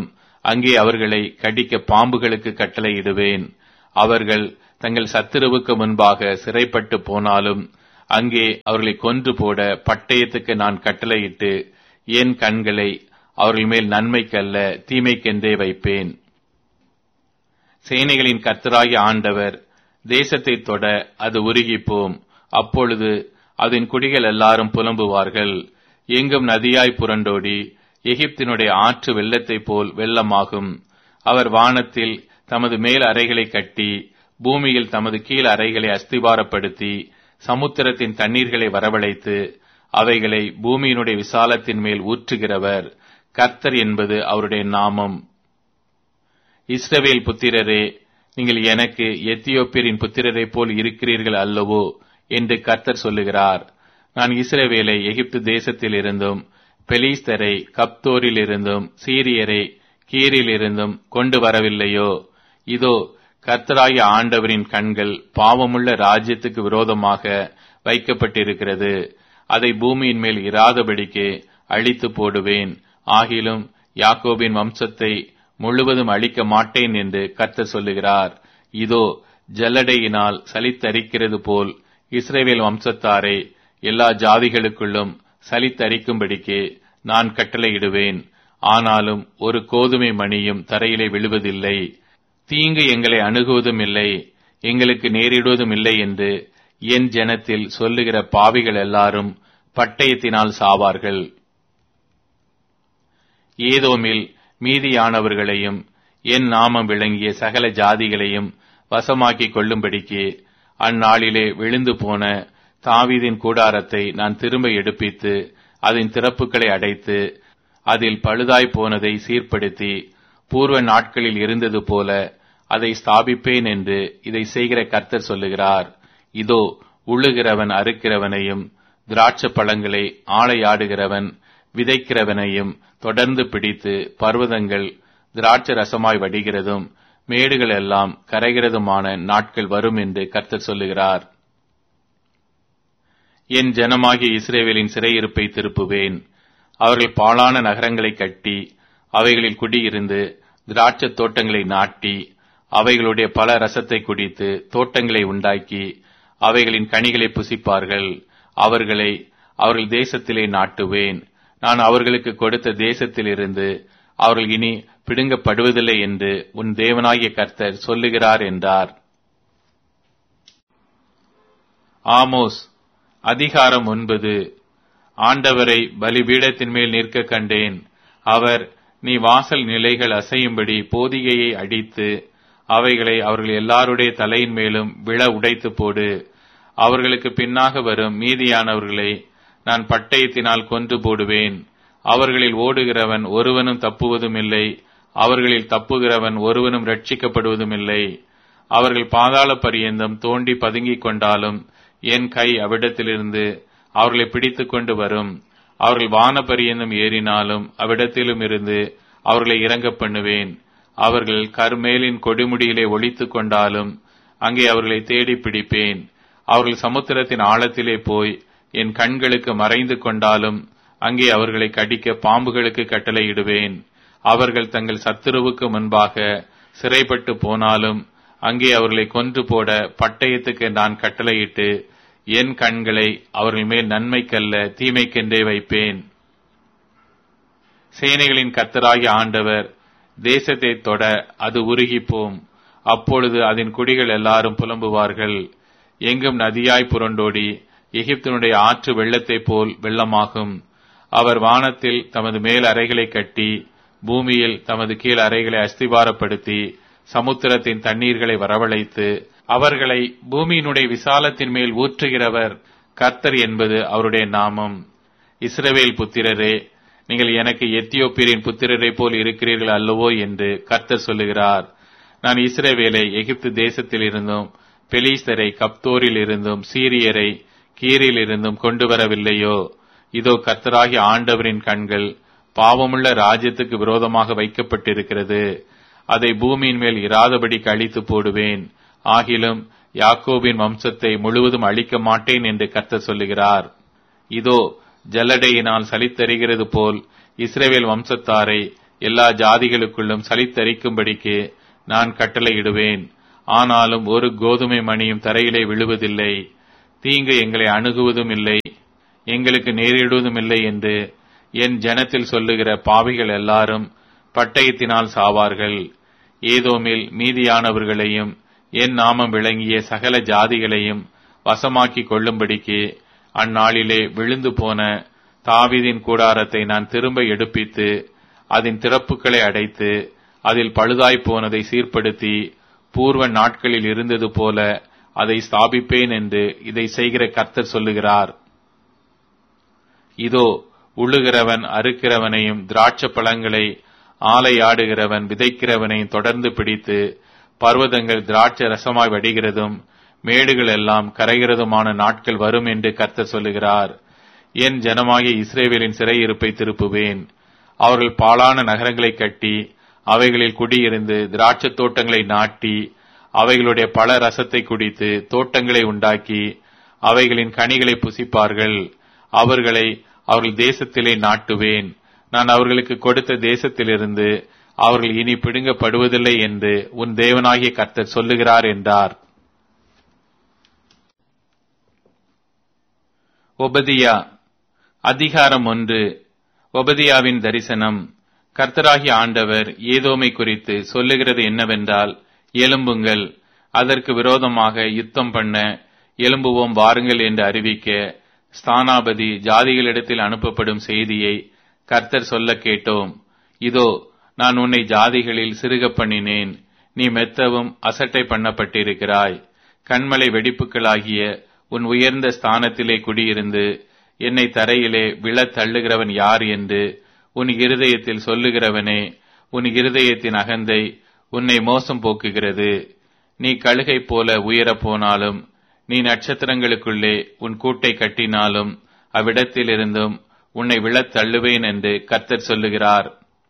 அங்கே அவர்களை கடிக்க பாம்புகளுக்கு கட்டளையிடுவேன் அவர்கள் தங்கள் சத்துருவுக்கு முன்பாக சிறைப்பட்டு போனாலும் அங்கே அவர்களை கொன்று போட பட்டயத்துக்கு நான் கட்டளையிட்டு என் கண்களை அவர்கள் மேல் நன்மைக்கல்ல தீமைக்கென்றே வைப்பேன் சேனைகளின் கர்த்தராகிய ஆண்டவர் தேசத்தை தொட அது உருகிப்போம் அப்பொழுது அதன் குடிகள் எல்லாரும் புலம்புவார்கள் எங்கும் நதியாய் புரண்டோடி எகிப்தினுடைய ஆற்று வெள்ளத்தைப் போல் வெள்ளமாகும் அவர் வானத்தில் தமது மேல் அறைகளை கட்டி பூமியில் தமது கீழ் அறைகளை அஸ்திவாரப்படுத்தி சமுத்திரத்தின் தண்ணீர்களை வரவழைத்து அவைகளை பூமியினுடைய விசாலத்தின் மேல் ஊற்றுகிறவர் கர்த்தர் என்பது அவருடைய நாமம் இஸ்ரவேல் புத்திரரே நீங்கள் எனக்கு எத்தியோப்பியரின் புத்திரரைப் போல் இருக்கிறீர்கள் அல்லவோ என்று கர்த்தர் சொல்லுகிறார் நான் இஸ்ரவேலை எகிப்து தேசத்தில் இருந்தும் பெலிஸ்தரை கப்தோரில் இருந்தும் சீரியரை கீரில் இருந்தும் கொண்டு வரவில்லையோ இதோ கர்த்தராகிய ஆண்டவரின் கண்கள் பாவமுள்ள ராஜ்யத்துக்கு விரோதமாக வைக்கப்பட்டிருக்கிறது அதை பூமியின் மேல் இராதபடிக்கு அழித்து போடுவேன் ஆகிலும் யாக்கோபின் வம்சத்தை முழுவதும் அழிக்க மாட்டேன் என்று கர்த்தர் சொல்லுகிறார் இதோ ஜல்லடையினால் சலித்தரிக்கிறது போல் இஸ்ரேவேல் வம்சத்தாரை எல்லா ஜாதிகளுக்குள்ளும் சலித்தரிக்கும்படிக்கு நான் கட்டளையிடுவேன் ஆனாலும் ஒரு கோதுமை மணியும் தரையிலே விழுவதில்லை தீங்கு எங்களை அணுகுவதும் இல்லை எங்களுக்கு நேரிடுவதும் இல்லை என்று என் ஜனத்தில் சொல்லுகிற பாவிகள் எல்லாரும் பட்டயத்தினால் சாவார்கள் ஏதோமில் மீதியானவர்களையும் என் நாமம் விளங்கிய சகல ஜாதிகளையும் வசமாக்கிக் கொள்ளும்படிக்கு அந்நாளிலே விழுந்து போன தாவீதின் கூடாரத்தை நான் திரும்ப எடுப்பித்து அதன் திறப்புகளை அடைத்து அதில் பழுதாய் போனதை சீர்படுத்தி பூர்வ நாட்களில் இருந்தது போல அதை ஸ்தாபிப்பேன் என்று இதை செய்கிற கர்த்தர் சொல்லுகிறார் இதோ உழுகிறவன் அறுக்கிறவனையும் திராட்சை பழங்களை ஆளையாடுகிறவன் விதைக்கிறவனையும் தொடர்ந்து பிடித்து பர்வதங்கள் திராட்சை ரசமாய் வடிகிறதும் மேடுகள் எல்லாம் கரைகிறதுமான நாட்கள் வரும் என்று கர்த்தர் சொல்லுகிறார் என் ஜனமாகிய இஸ்ரேவேலின் சிறையிருப்பை திருப்புவேன் அவர்கள் பாழான நகரங்களை கட்டி அவைகளில் குடியிருந்து திராட்சத் தோட்டங்களை நாட்டி அவைகளுடைய பல ரசத்தை குடித்து தோட்டங்களை உண்டாக்கி அவைகளின் கனிகளை புசிப்பார்கள் அவர்களை அவர்கள் தேசத்திலே நாட்டுவேன் நான் அவர்களுக்கு கொடுத்த தேசத்திலிருந்து அவர்கள் இனி பிடுங்கப்படுவதில்லை என்று உன் தேவனாகிய கர்த்தர் சொல்லுகிறார் என்றார் ஆமோஸ் அதிகாரம் ஒன்பது ஆண்டவரை பலிபீடத்தின் மேல் நிற்க கண்டேன் அவர் நீ வாசல் நிலைகள் அசையும்படி போதிகையை அடித்து அவைகளை அவர்கள் எல்லாருடைய தலையின் மேலும் விழ உடைத்து போடு அவர்களுக்கு பின்னாக வரும் மீதியானவர்களை நான் பட்டயத்தினால் கொன்று போடுவேன் அவர்களில் ஓடுகிறவன் ஒருவனும் தப்புவதும் இல்லை அவர்களில் தப்புகிறவன் ஒருவனும் ரட்சிக்கப்படுவதும் இல்லை அவர்கள் பாதாள பரியந்தம் தோண்டி பதுங்கிக் கொண்டாலும் என் கை அவ்விடத்திலிருந்து அவர்களை பிடித்துக் கொண்டு வரும் அவர்கள் வான பரியந்தம் ஏறினாலும் அவ்விடத்திலும் இருந்து அவர்களை இறங்க பண்ணுவேன் அவர்கள் கர்மேலின் கொடிமுடியிலே ஒழித்துக் கொண்டாலும் அங்கே அவர்களை தேடி பிடிப்பேன் அவர்கள் சமுத்திரத்தின் ஆழத்திலே போய் என் கண்களுக்கு மறைந்து கொண்டாலும் அங்கே அவர்களை கடிக்க பாம்புகளுக்கு கட்டளையிடுவேன் அவர்கள் தங்கள் சத்துருவுக்கு முன்பாக சிறைப்பட்டு போனாலும் அங்கே அவர்களை கொன்று போட பட்டயத்துக்கு நான் கட்டளையிட்டு என் கண்களை அவர்கள் மேல் நன்மைக்கல்ல தீமைக்கென்றே வைப்பேன் சேனைகளின் கத்தராகிய ஆண்டவர் தேசத்தை தொட அது உருகிப்போம் அப்பொழுது அதன் குடிகள் எல்லாரும் புலம்புவார்கள் எங்கும் நதியாய் புரண்டோடி எகிப்தினுடைய ஆற்று வெள்ளத்தைப் போல் வெள்ளமாகும் அவர் வானத்தில் தமது மேல் அறைகளை கட்டி பூமியில் தமது கீழ் அறைகளை அஸ்திவாரப்படுத்தி சமுத்திரத்தின் தண்ணீர்களை வரவழைத்து அவர்களை பூமியினுடைய விசாலத்தின் மேல் ஊற்றுகிறவர் கர்த்தர் என்பது அவருடைய நாமம் இஸ்ரவேல் புத்திரரே நீங்கள் எனக்கு எத்தியோப்பியரின் புத்திரரை போல் இருக்கிறீர்கள் அல்லவோ என்று கர்த்தர் சொல்லுகிறார் நான் இஸ்ரவேலை எகிப்து தேசத்தில் இருந்தும் பெலிஸ்தரை கப்தோரில் இருந்தும் சீரியரை கீரில் இருந்தும் கொண்டு வரவில்லையோ இதோ கர்த்தராகிய ஆண்டவரின் கண்கள் பாவமுள்ள ராஜ்யத்துக்கு விரோதமாக வைக்கப்பட்டிருக்கிறது அதை பூமியின் மேல் இராதபடி கழித்து போடுவேன் ஆகிலும் யாக்கோபின் வம்சத்தை முழுவதும் அழிக்க மாட்டேன் என்று கர்த்தர் சொல்லுகிறார் இதோ ஜல்லடையினால் சலித்தறிகிறது போல் இஸ்ரேவேல் வம்சத்தாரை எல்லா ஜாதிகளுக்குள்ளும் சலித்தரிக்கும்படிக்கு நான் கட்டளையிடுவேன் ஆனாலும் ஒரு கோதுமை மணியும் தரையிலே விழுவதில்லை தீங்கு எங்களை அணுகுவதும் இல்லை எங்களுக்கு நேரிடுவதும் இல்லை என்று என் ஜனத்தில் சொல்லுகிற பாவிகள் எல்லாரும் பட்டயத்தினால் சாவார்கள் ஏதோமில் மீதியானவர்களையும் என் நாமம் விளங்கிய சகல ஜாதிகளையும் வசமாக்கிக் கொள்ளும்படிக்கு அந்நாளிலே விழுந்து போன தாவீதின் கூடாரத்தை நான் திரும்ப எடுப்பித்து அதன் திறப்புகளை அடைத்து அதில் பழுதாய்ப் போனதை சீர்படுத்தி பூர்வ நாட்களில் இருந்தது போல அதை ஸ்தாபிப்பேன் என்று இதை செய்கிற கர்த்தர் சொல்லுகிறார் இதோ உழுகிறவன் அறுக்கிறவனையும் திராட்சை பழங்களை ஆலையாடுகிறவன் விதைக்கிறவனையும் தொடர்ந்து பிடித்து பர்வதங்கள் திராட்சை ரசமாய் வடிகிறதும் மேடுகள் எல்லாம் கரைகிறதுமான நாட்கள் வரும் என்று கர்த்தர் சொல்லுகிறார் என் ஜனமாகிய இஸ்ரேவேலின் சிறையிருப்பை திருப்புவேன் அவர்கள் பாழான நகரங்களை கட்டி அவைகளில் குடியிருந்து திராட்சத் தோட்டங்களை நாட்டி அவைகளுடைய பல ரசத்தை குடித்து தோட்டங்களை உண்டாக்கி அவைகளின் கனிகளை புசிப்பார்கள் அவர்களை அவர்கள் தேசத்திலே நாட்டுவேன் நான் அவர்களுக்கு கொடுத்த தேசத்திலிருந்து அவர்கள் இனி பிடுங்கப்படுவதில்லை என்று உன் தேவனாகிய கர்த்தர் சொல்லுகிறார் என்றார் ஒபதியா அதிகாரம் ஒன்று ஒபதியாவின் தரிசனம் கர்த்தராகிய ஆண்டவர் ஏதோமை குறித்து சொல்லுகிறது என்னவென்றால் எலும்புங்கள் அதற்கு விரோதமாக யுத்தம் பண்ண எலும்புவோம் வாருங்கள் என்று அறிவிக்க ஸ்தானாபதி ஜாதிகளிடத்தில் அனுப்பப்படும் செய்தியை கர்த்தர் சொல்ல கேட்டோம் இதோ நான் உன்னை ஜாதிகளில் சிறுக பண்ணினேன் நீ மெத்தவும் அசட்டை பண்ணப்பட்டிருக்கிறாய் கண்மலை வெடிப்புகளாகிய உன் உயர்ந்த ஸ்தானத்திலே குடியிருந்து என்னை தரையிலே விழத் தள்ளுகிறவன் யார் என்று உன் இருதயத்தில் சொல்லுகிறவனே உன் இருதயத்தின் அகந்தை உன்னை மோசம் போக்குகிறது நீ கழுகை போல உயரப் போனாலும் நீ நட்சத்திரங்களுக்குள்ளே உன் கூட்டை கட்டினாலும் அவ்விடத்திலிருந்தும் உன்னை விழத் தள்ளுவேன் என்று கர்த்தர் சொல்லுகிறார்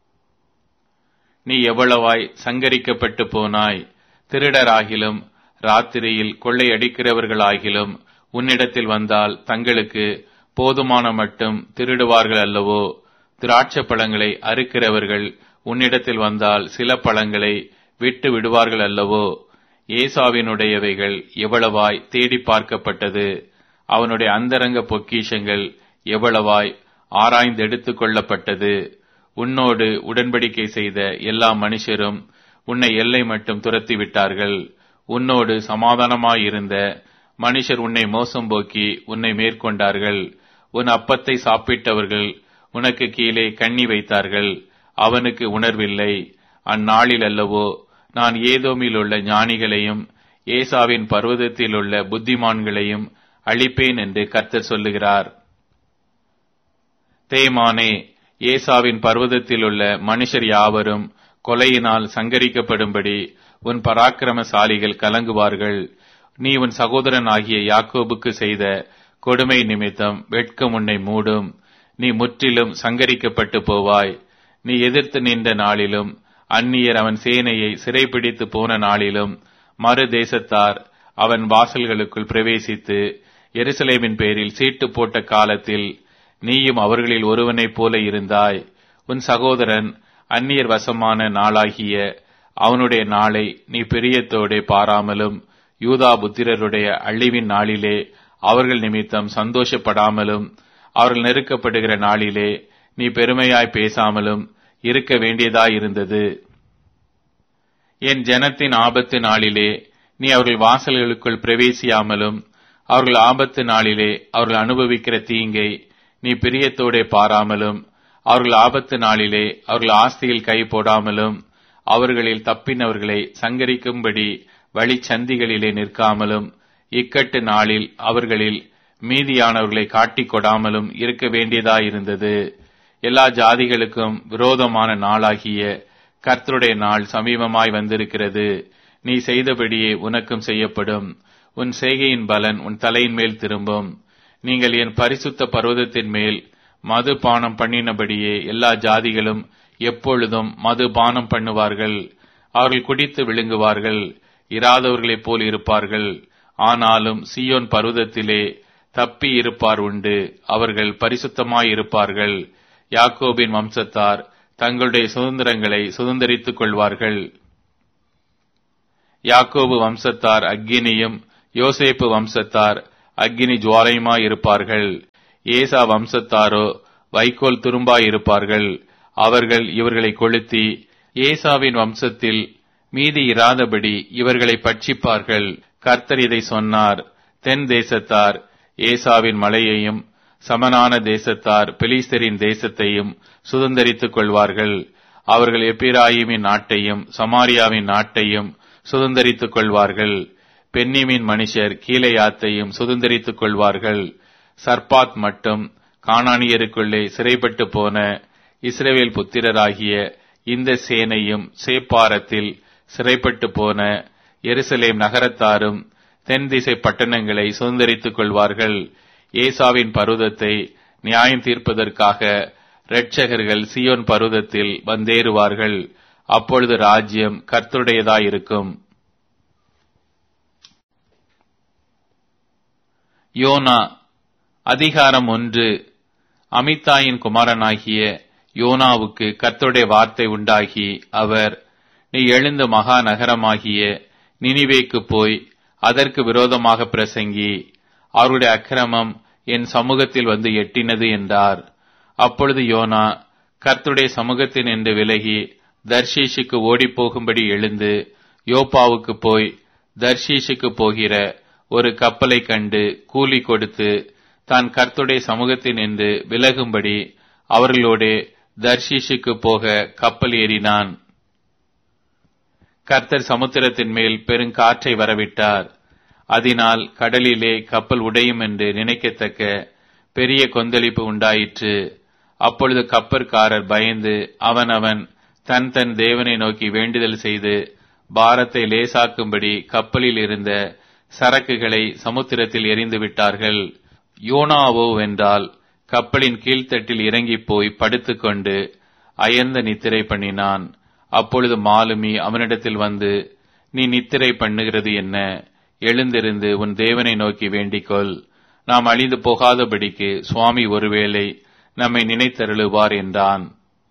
நீ எவ்வளவாய் சங்கரிக்கப்பட்டு போனாய் திருடராகிலும் ராத்திரியில் கொள்ளையடிக்கிறவர்களாகிலும் உன்னிடத்தில் வந்தால் தங்களுக்கு போதுமான மட்டும் திருடுவார்கள் அல்லவோ திராட்சை பழங்களை அறுக்கிறவர்கள் உன்னிடத்தில் வந்தால் சில பழங்களை விட்டு விடுவார்கள் அல்லவோ ஏசாவினுடையவைகள் எவ்வளவாய் தேடி பார்க்கப்பட்டது அவனுடைய அந்தரங்க பொக்கிஷங்கள் எவ்வளவாய் ஆராய்ந்தெடுத்துக் கொள்ளப்பட்டது உன்னோடு உடன்படிக்கை செய்த எல்லா மனுஷரும் உன்னை எல்லை மட்டும் துரத்தி விட்டார்கள் உன்னோடு சமாதானமாயிருந்த மனுஷர் உன்னை மோசம் போக்கி உன்னை மேற்கொண்டார்கள் உன் அப்பத்தை சாப்பிட்டவர்கள் உனக்கு கீழே கண்ணி வைத்தார்கள் அவனுக்கு உணர்வில்லை அந்நாளில் அல்லவோ நான் ஏதோமில் உள்ள ஞானிகளையும் ஏசாவின் பர்வதத்தில் உள்ள புத்திமான்களையும் அழிப்பேன் என்று கர்த்தர் சொல்லுகிறார் தேமானே ஏசாவின் பர்வதத்தில் உள்ள மனுஷர் யாவரும் கொலையினால் சங்கரிக்கப்படும்படி உன் பராக்கிரமசாலிகள் கலங்குவார்கள் நீ உன் சகோதரன் ஆகிய யாக்கோபுக்கு செய்த கொடுமை நிமித்தம் வெட்கம் உன்னை மூடும் நீ முற்றிலும் சங்கரிக்கப்பட்டு போவாய் நீ எதிர்த்து நின்ற நாளிலும் அந்நியர் அவன் சேனையை சிறைப்பிடித்து போன நாளிலும் மறு தேசத்தார் அவன் வாசல்களுக்குள் பிரவேசித்து எருசலேமின் பேரில் சீட்டு போட்ட காலத்தில் நீயும் அவர்களில் ஒருவனைப் போல இருந்தாய் உன் சகோதரன் அந்நியர் வசமான நாளாகிய அவனுடைய நாளை நீ பிரியத்தோடே பாராமலும் யூதா புத்திரருடைய அழிவின் நாளிலே அவர்கள் நிமித்தம் சந்தோஷப்படாமலும் அவர்கள் நெருக்கப்படுகிற நாளிலே நீ பெருமையாய் பேசாமலும் இருக்க வேண்டியதாயிருந்தது என் ஜனத்தின் ஆபத்து நாளிலே நீ அவர்கள் வாசல்களுக்குள் பிரவேசியாமலும் அவர்கள் ஆபத்து நாளிலே அவர்கள் அனுபவிக்கிற தீங்கை நீ பிரியத்தோடே பாராமலும் அவர்கள் ஆபத்து நாளிலே அவர்கள் ஆஸ்தியில் கை போடாமலும் அவர்களில் தப்பினவர்களை சங்கரிக்கும்படி வழிச்சந்திகளிலே நிற்காமலும் இக்கட்டு நாளில் அவர்களில் மீதியானவர்களை காட்டிக் கொடாமலும் இருக்க வேண்டியதாயிருந்தது எல்லா ஜாதிகளுக்கும் விரோதமான நாளாகிய கர்த்தருடைய நாள் சமீபமாய் வந்திருக்கிறது நீ செய்தபடியே உனக்கும் செய்யப்படும் உன் செய்கையின் பலன் உன் தலையின் மேல் திரும்பும் நீங்கள் என் பரிசுத்த பர்வதத்தின் மேல் மது பானம் பண்ணினபடியே எல்லா ஜாதிகளும் எப்பொழுதும் மது பானம் பண்ணுவார்கள் அவர்கள் குடித்து விழுங்குவார்கள் இராதவர்களைப் போல் இருப்பார்கள் ஆனாலும் சியோன் பர்வதத்திலே தப்பி இருப்பார் உண்டு அவர்கள் பரிசுத்தமாய் இருப்பார்கள் யாக்கோபின் வம்சத்தார் தங்களுடைய சுதந்திரங்களை சுதந்திரித்துக் கொள்வார்கள் யாக்கோபு வம்சத்தார் அக்கினியும் யோசேப்பு வம்சத்தார் அக்கினி ஜுவாலையுமாயிருப்பார்கள் ஏசா வம்சத்தாரோ வைக்கோல் துரும்பாயிருப்பார்கள் அவர்கள் இவர்களை கொளுத்தி ஏசாவின் வம்சத்தில் மீதி இராதபடி இவர்களை பட்சிப்பார்கள் கர்த்தர் இதை சொன்னார் தென் தேசத்தார் ஏசாவின் மலையையும் சமனான தேசத்தார் பெலிஸ்தரின் தேசத்தையும் சுதந்திரித்துக் கொள்வார்கள் அவர்கள் எப்பிராயிமின் நாட்டையும் சமாரியாவின் நாட்டையும் சுதந்திரித்துக் கொள்வார்கள் பென்னிமின் மனுஷர் கீழையாத்தையும் சுதந்திரித்துக் கொள்வார்கள் சர்பாத் மட்டும் காணானியருக்குள்ளே சிறைப்பட்டு போன இஸ்ரேவேல் புத்திரராகிய இந்த சேனையும் சேப்பாரத்தில் சிறைப்பட்டு போன எருசலேம் நகரத்தாரும் தென் திசை பட்டணங்களை சுதந்திரித்துக் கொள்வார்கள் ஏசாவின் பருவத்தை நியாயம் தீர்ப்பதற்காக இரட்சகர்கள் சியோன் பருவத்தில் வந்தேறுவார்கள் அப்பொழுது ராஜ்யம் கர்த்தருடையதாயிருக்கும் யோனா அதிகாரம் ஒன்று அமித்தாயின் குமாரனாகிய யோனாவுக்கு கர்த்தருடைய வார்த்தை உண்டாகி அவர் நீ எழுந்த மகா நகரமாகிய நினிவேக்கு போய் அதற்கு விரோதமாக பிரசங்கி அவருடைய அக்கிரமம் என் சமூகத்தில் வந்து எட்டினது என்றார் அப்பொழுது யோனா கர்த்துடைய சமூகத்தின் என்று விலகி தர்ஷீஷுக்கு ஓடிப்போகும்படி எழுந்து யோப்பாவுக்கு போய் தர்ஷீஷுக்கு போகிற ஒரு கப்பலை கண்டு கூலி கொடுத்து தான் கர்த்துடைய சமூகத்தின் என்று விலகும்படி அவர்களோடே தர்ஷீஷுக்கு போக கப்பல் ஏறினான் கர்த்தர் சமுத்திரத்தின் மேல் பெருங்காற்றை வரவிட்டார் அதனால் கடலிலே கப்பல் உடையும் என்று நினைக்கத்தக்க பெரிய கொந்தளிப்பு உண்டாயிற்று அப்பொழுது கப்பற்காரர் பயந்து அவனவன் தன் தன் தேவனை நோக்கி வேண்டுதல் செய்து பாரத்தை லேசாக்கும்படி கப்பலில் இருந்த சரக்குகளை சமுத்திரத்தில் எரிந்து விட்டார்கள் யோனாவோ வென்றால் கப்பலின் கீழ்த்தட்டில் இறங்கி போய் படுத்துக்கொண்டு அயர்ந்த நித்திரை பண்ணினான் அப்பொழுது மாலுமி அவனிடத்தில் வந்து நீ நித்திரை பண்ணுகிறது என்ன எழுந்திருந்து உன் தேவனை நோக்கி வேண்டிக்கொள் நாம் அழிந்து போகாதபடிக்கு சுவாமி ஒருவேளை நம்மை நினைத்தருளுவார் என்றான்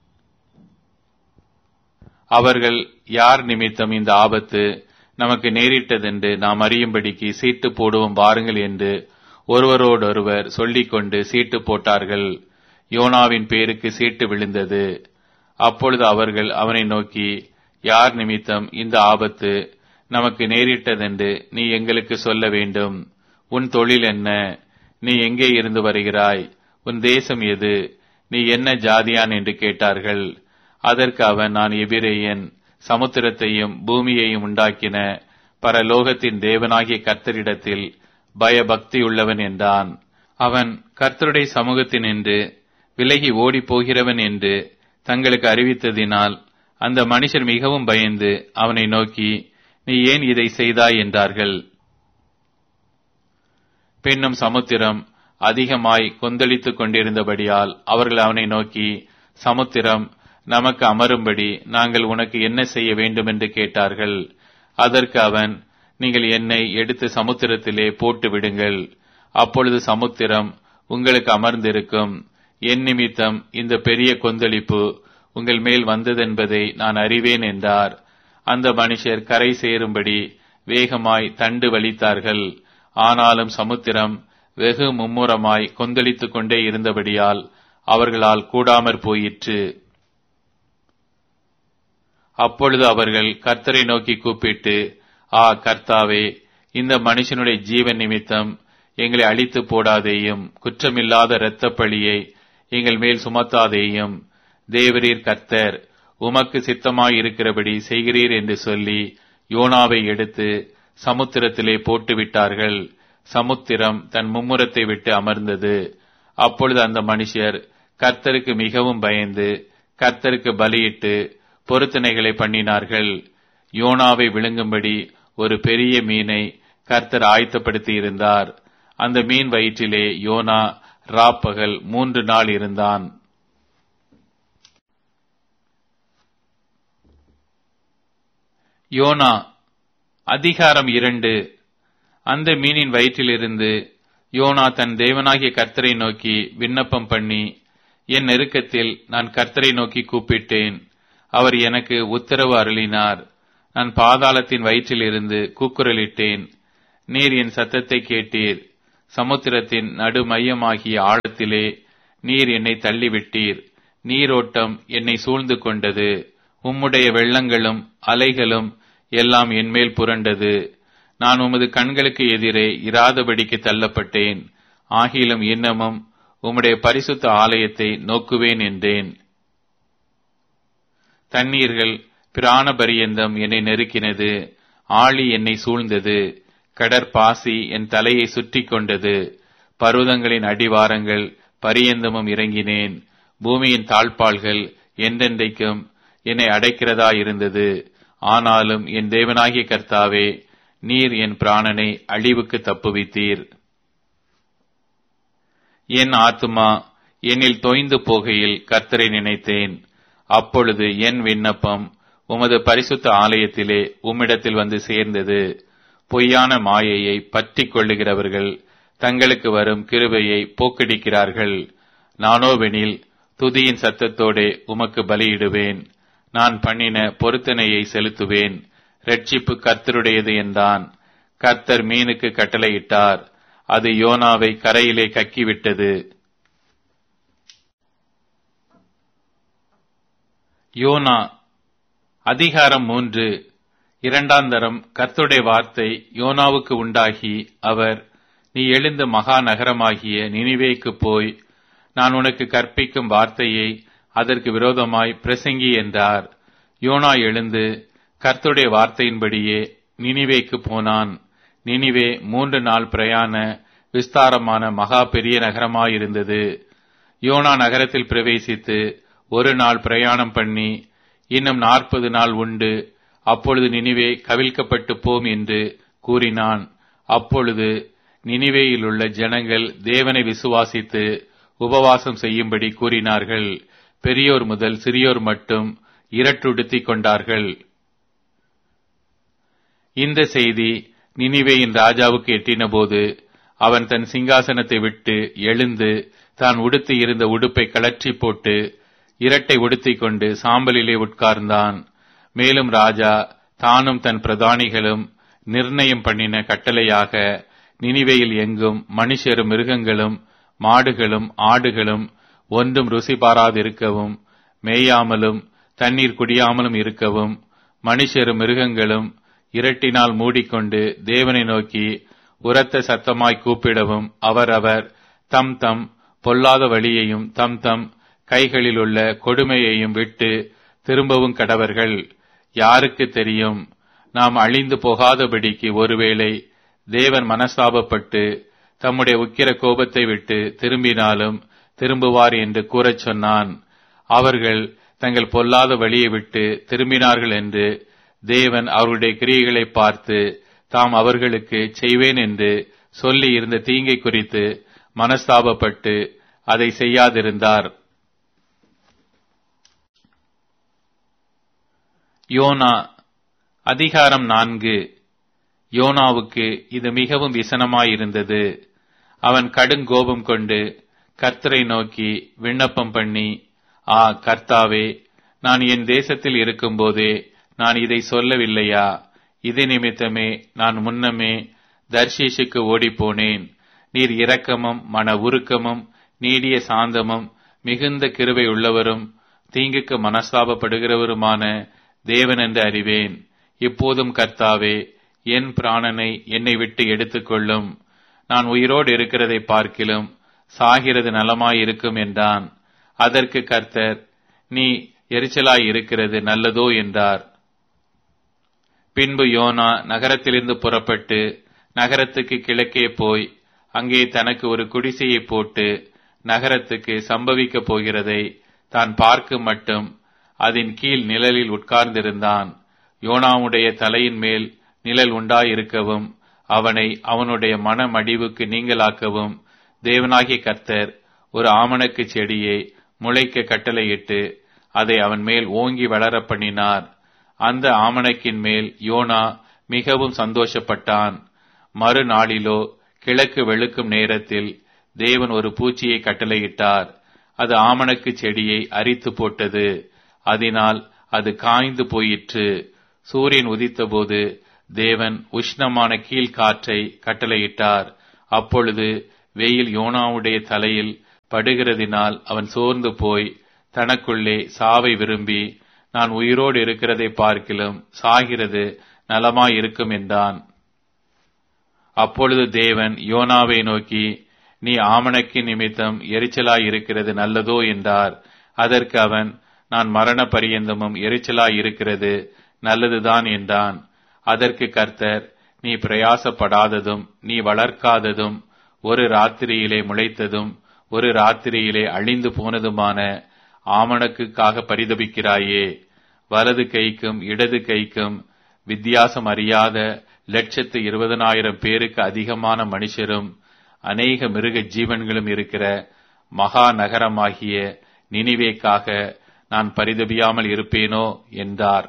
அவர்கள் யார் நிமித்தம் இந்த ஆபத்து நமக்கு நேரிட்டதென்று நாம் அறியும்படிக்கு சீட்டு போடுவோம் வாருங்கள் என்று ஒருவரோடொருவர் சொல்லிக்கொண்டு சீட்டு போட்டார்கள் யோனாவின் பேருக்கு சீட்டு விழுந்தது அப்பொழுது அவர்கள் அவனை நோக்கி யார் நிமித்தம் இந்த ஆபத்து நமக்கு நேரிட்டதென்று நீ எங்களுக்கு சொல்ல வேண்டும் உன் தொழில் என்ன நீ எங்கே இருந்து வருகிறாய் உன் தேசம் எது நீ என்ன ஜாதியான் என்று கேட்டார்கள் அதற்கு அவன் நான் எபிரேயன் சமுத்திரத்தையும் பூமியையும் உண்டாக்கின பரலோகத்தின் தேவனாகிய கர்த்தரிடத்தில் பயபக்தி உள்ளவன் என்றான் அவன் கர்த்தருடைய சமூகத்தின் என்று விலகி ஓடி போகிறவன் என்று தங்களுக்கு அறிவித்ததினால் அந்த மனுஷர் மிகவும் பயந்து அவனை நோக்கி நீ ஏன் இதை செய்தாய் என்றார்கள் பின்னும் சமுத்திரம் அதிகமாய் கொந்தளித்துக் கொண்டிருந்தபடியால் அவர்கள் அவனை நோக்கி சமுத்திரம் நமக்கு அமரும்படி நாங்கள் உனக்கு என்ன செய்ய வேண்டும் என்று கேட்டார்கள் அதற்கு அவன் நீங்கள் என்னை எடுத்து சமுத்திரத்திலே போட்டு விடுங்கள் அப்பொழுது சமுத்திரம் உங்களுக்கு அமர்ந்திருக்கும் என் நிமித்தம் இந்த பெரிய கொந்தளிப்பு உங்கள் மேல் வந்ததென்பதை நான் அறிவேன் என்றார் அந்த மனுஷர் கரை சேரும்படி வேகமாய் தண்டு வலித்தார்கள் ஆனாலும் சமுத்திரம் வெகு மும்முரமாய் கொந்தளித்துக் கொண்டே இருந்தபடியால் அவர்களால் கூடாமற் போயிற்று அப்பொழுது அவர்கள் கர்த்தரை நோக்கி கூப்பிட்டு ஆ கர்த்தாவே இந்த மனுஷனுடைய ஜீவன் நிமித்தம் எங்களை அழித்து போடாதேயும் குற்றமில்லாத இரத்தப் பழியை எங்கள் மேல் சுமத்தாதேயும் தேவரீர் கர்த்தர் உமக்கு சித்தமாய் இருக்கிறபடி செய்கிறீர் என்று சொல்லி யோனாவை எடுத்து சமுத்திரத்திலே போட்டு விட்டார்கள் சமுத்திரம் தன் மும்முரத்தை விட்டு அமர்ந்தது அப்பொழுது அந்த மனுஷர் கர்த்தருக்கு மிகவும் பயந்து கர்த்தருக்கு பலியிட்டு பொருத்தனைகளை பண்ணினார்கள் யோனாவை விழுங்கும்படி ஒரு பெரிய மீனை கர்த்தர் ஆயத்தப்படுத்தி இருந்தார் அந்த மீன் வயிற்றிலே யோனா ராப்பகல் மூன்று நாள் இருந்தான் யோனா அதிகாரம் இரண்டு அந்த மீனின் வயிற்றிலிருந்து யோனா தன் தேவனாகிய கர்த்தரை நோக்கி விண்ணப்பம் பண்ணி என் நெருக்கத்தில் நான் கர்த்தரை நோக்கி கூப்பிட்டேன் அவர் எனக்கு உத்தரவு அருளினார் நான் பாதாளத்தின் வயிற்றில் இருந்து கூக்குரலிட்டேன் நீர் என் சத்தத்தை கேட்டீர் சமுத்திரத்தின் நடு மையமாகிய ஆழத்திலே நீர் என்னை தள்ளிவிட்டீர் நீரோட்டம் என்னை சூழ்ந்து கொண்டது உம்முடைய வெள்ளங்களும் அலைகளும் எல்லாம் என்மேல் புரண்டது நான் உமது கண்களுக்கு எதிரே இராதபடிக்கு தள்ளப்பட்டேன் ஆகிலும் இன்னமும் உம்முடைய பரிசுத்த ஆலயத்தை நோக்குவேன் என்றேன் தண்ணீர்கள் பிராண பரியந்தம் என்னை நெருக்கினது ஆழி என்னை சூழ்ந்தது கடற்பாசி என் தலையை சுற்றி கொண்டது பர்வதங்களின் அடிவாரங்கள் பரியந்தமும் இறங்கினேன் பூமியின் தாழ்பாள்கள் என்றென்றைக்கும் என்னை அடைக்கிறதா இருந்தது ஆனாலும் என் தேவனாகிய கர்த்தாவே நீர் என் பிராணனை அழிவுக்கு தப்புவித்தீர் என் ஆத்துமா என்னில் தொய்ந்து போகையில் கர்த்தரை நினைத்தேன் அப்பொழுது என் விண்ணப்பம் உமது பரிசுத்த ஆலயத்திலே உம்மிடத்தில் வந்து சேர்ந்தது பொய்யான மாயையை பற்றி கொள்ளுகிறவர்கள் தங்களுக்கு வரும் கிருபையை போக்கடிக்கிறார்கள் நானோவெனில் துதியின் சத்தத்தோடே உமக்கு பலியிடுவேன் நான் பண்ணின பொருத்தனையை செலுத்துவேன் ரட்சிப்பு கர்த்தருடையது என்றான் கர்த்தர் மீனுக்கு கட்டளையிட்டார் அது யோனாவை கரையிலே கக்கிவிட்டது யோனா அதிகாரம் மூன்று இரண்டாந்தரம் கர்த்தருடைய வார்த்தை யோனாவுக்கு உண்டாகி அவர் நீ எழுந்த மகா நகரமாகிய நினிவேக்கு போய் நான் உனக்கு கற்பிக்கும் வார்த்தையை அதற்கு விரோதமாய் பிரசங்கி என்றார் யோனா எழுந்து கர்த்தருடைய வார்த்தையின்படியே நினிவேக்கு போனான் நினிவே மூன்று நாள் பிரயாண விஸ்தாரமான மகா பெரிய நகரமாயிருந்தது யோனா நகரத்தில் பிரவேசித்து ஒரு நாள் பிரயாணம் பண்ணி இன்னும் நாற்பது நாள் உண்டு அப்பொழுது நினிவே கவிழ்க்கப்பட்டு போம் என்று கூறினான் அப்பொழுது நினிவேயில் உள்ள ஜனங்கள் தேவனை விசுவாசித்து உபவாசம் செய்யும்படி கூறினார்கள் பெரியோர் முதல் சிறியோர் மட்டும் இரட்டுடுத்திக் கொண்டார்கள் இந்த செய்தி நினிவேயின் ராஜாவுக்கு எட்டினபோது அவன் தன் சிங்காசனத்தை விட்டு எழுந்து தான் உடுத்தி இருந்த உடுப்பை கலற்றி போட்டு இரட்டை உடுத்திக் கொண்டு சாம்பலிலே உட்கார்ந்தான் மேலும் ராஜா தானும் தன் பிரதானிகளும் நிர்ணயம் பண்ணின கட்டளையாக நினிவேயில் எங்கும் மனுஷரும் மிருகங்களும் மாடுகளும் ஆடுகளும் ஒன்றும் ருசி பாராதிருக்கவும் மேயாமலும் தண்ணீர் குடியாமலும் இருக்கவும் மனுஷரும் மிருகங்களும் இரட்டினால் மூடிக்கொண்டு தேவனை நோக்கி உரத்த சத்தமாய் கூப்பிடவும் அவரவர் தம் தம் பொல்லாத வழியையும் தம் தம் கைகளில் உள்ள கொடுமையையும் விட்டு திரும்பவும் கடவர்கள் யாருக்கு தெரியும் நாம் அழிந்து போகாதபடிக்கு ஒருவேளை தேவன் மனஸ்தாபப்பட்டு தம்முடைய உக்கிர கோபத்தை விட்டு திரும்பினாலும் திரும்புவார் என்று கூறச் சொன்னான் அவர்கள் தங்கள் பொல்லாத வழியை விட்டு திரும்பினார்கள் என்று தேவன் அவர்களுடைய கிரியைகளை பார்த்து தாம் அவர்களுக்கு செய்வேன் என்று சொல்லி இருந்த தீங்கை குறித்து மனஸ்தாபப்பட்டு அதை செய்யாதிருந்தார் யோனா அதிகாரம் நான்கு யோனாவுக்கு இது மிகவும் விசனமாயிருந்தது அவன் கடுங்கோபம் கொண்டு கர்த்தரை நோக்கி விண்ணப்பம் பண்ணி ஆ கர்த்தாவே நான் என் தேசத்தில் இருக்கும்போதே நான் இதை சொல்லவில்லையா இது நிமித்தமே நான் முன்னமே தர்ஷீஷுக்கு ஓடிப்போனேன் நீர் இரக்கமும் மன உருக்கமும் நீடிய சாந்தமும் மிகுந்த கிருபை உள்ளவரும் தீங்குக்கு மனஸ்தாபப்படுகிறவருமான தேவன் என்று அறிவேன் இப்போதும் கர்த்தாவே என் பிராணனை என்னை விட்டு எடுத்துக்கொள்ளும் நான் உயிரோடு இருக்கிறதை பார்க்கிலும் சாகிறது நலமாயிருக்கும் என்றான் அதற்கு கர்த்தர் நீ எரிச்சலாய் இருக்கிறது நல்லதோ என்றார் பின்பு யோனா நகரத்திலிருந்து புறப்பட்டு நகரத்துக்கு கிழக்கே போய் அங்கே தனக்கு ஒரு குடிசையை போட்டு நகரத்துக்கு சம்பவிக்கப் போகிறதை தான் பார்க்கும் மட்டும் அதன் கீழ் நிழலில் உட்கார்ந்திருந்தான் யோனாவுடைய தலையின் மேல் நிழல் உண்டாயிருக்கவும் அவனை அவனுடைய மனமடிவுக்கு நீங்களாக்கவும் தேவனாகிய கர்த்தர் ஒரு ஆமணக்கு செடியை முளைக்க கட்டளையிட்டு அதை அவன் மேல் ஓங்கி வளர பண்ணினார் அந்த ஆமணக்கின் மேல் யோனா மிகவும் சந்தோஷப்பட்டான் மறுநாளிலோ கிழக்கு வெளுக்கும் நேரத்தில் தேவன் ஒரு பூச்சியை கட்டளையிட்டார் அது ஆமணக்கு செடியை அரித்து போட்டது அதனால் அது காய்ந்து போயிற்று சூரியன் உதித்தபோது தேவன் உஷ்ணமான கீழ்காற்றை கட்டளையிட்டார் அப்பொழுது வெயில் யோனாவுடைய தலையில் படுகிறதினால் அவன் சோர்ந்து போய் தனக்குள்ளே சாவை விரும்பி நான் உயிரோடு இருக்கிறதை பார்க்கிலும் சாகிறது நலமாயிருக்கும் என்றான் அப்பொழுது தேவன் யோனாவை நோக்கி நீ ஆமணக்கு நிமித்தம் எரிச்சலாய் இருக்கிறது நல்லதோ என்றார் அதற்கு அவன் நான் மரண பரியந்தமும் எரிச்சலாய் இருக்கிறது நல்லதுதான் என்றான் அதற்கு கர்த்தர் நீ பிரயாசப்படாததும் நீ வளர்க்காததும் ஒரு ராத்திரியிலே முளைத்ததும் ஒரு ராத்திரியிலே அழிந்து போனதுமான ஆமணக்குக்காக பரிதபிக்கிறாயே வலது கைக்கும் இடது கைக்கும் வித்தியாசம் அறியாத லட்சத்து இருபதனாயிரம் பேருக்கு அதிகமான மனுஷரும் அநேக மிருக ஜீவன்களும் இருக்கிற மகா நகரமாகிய நினிவேக்காக நான் பரிதபியாமல் இருப்பேனோ என்றார்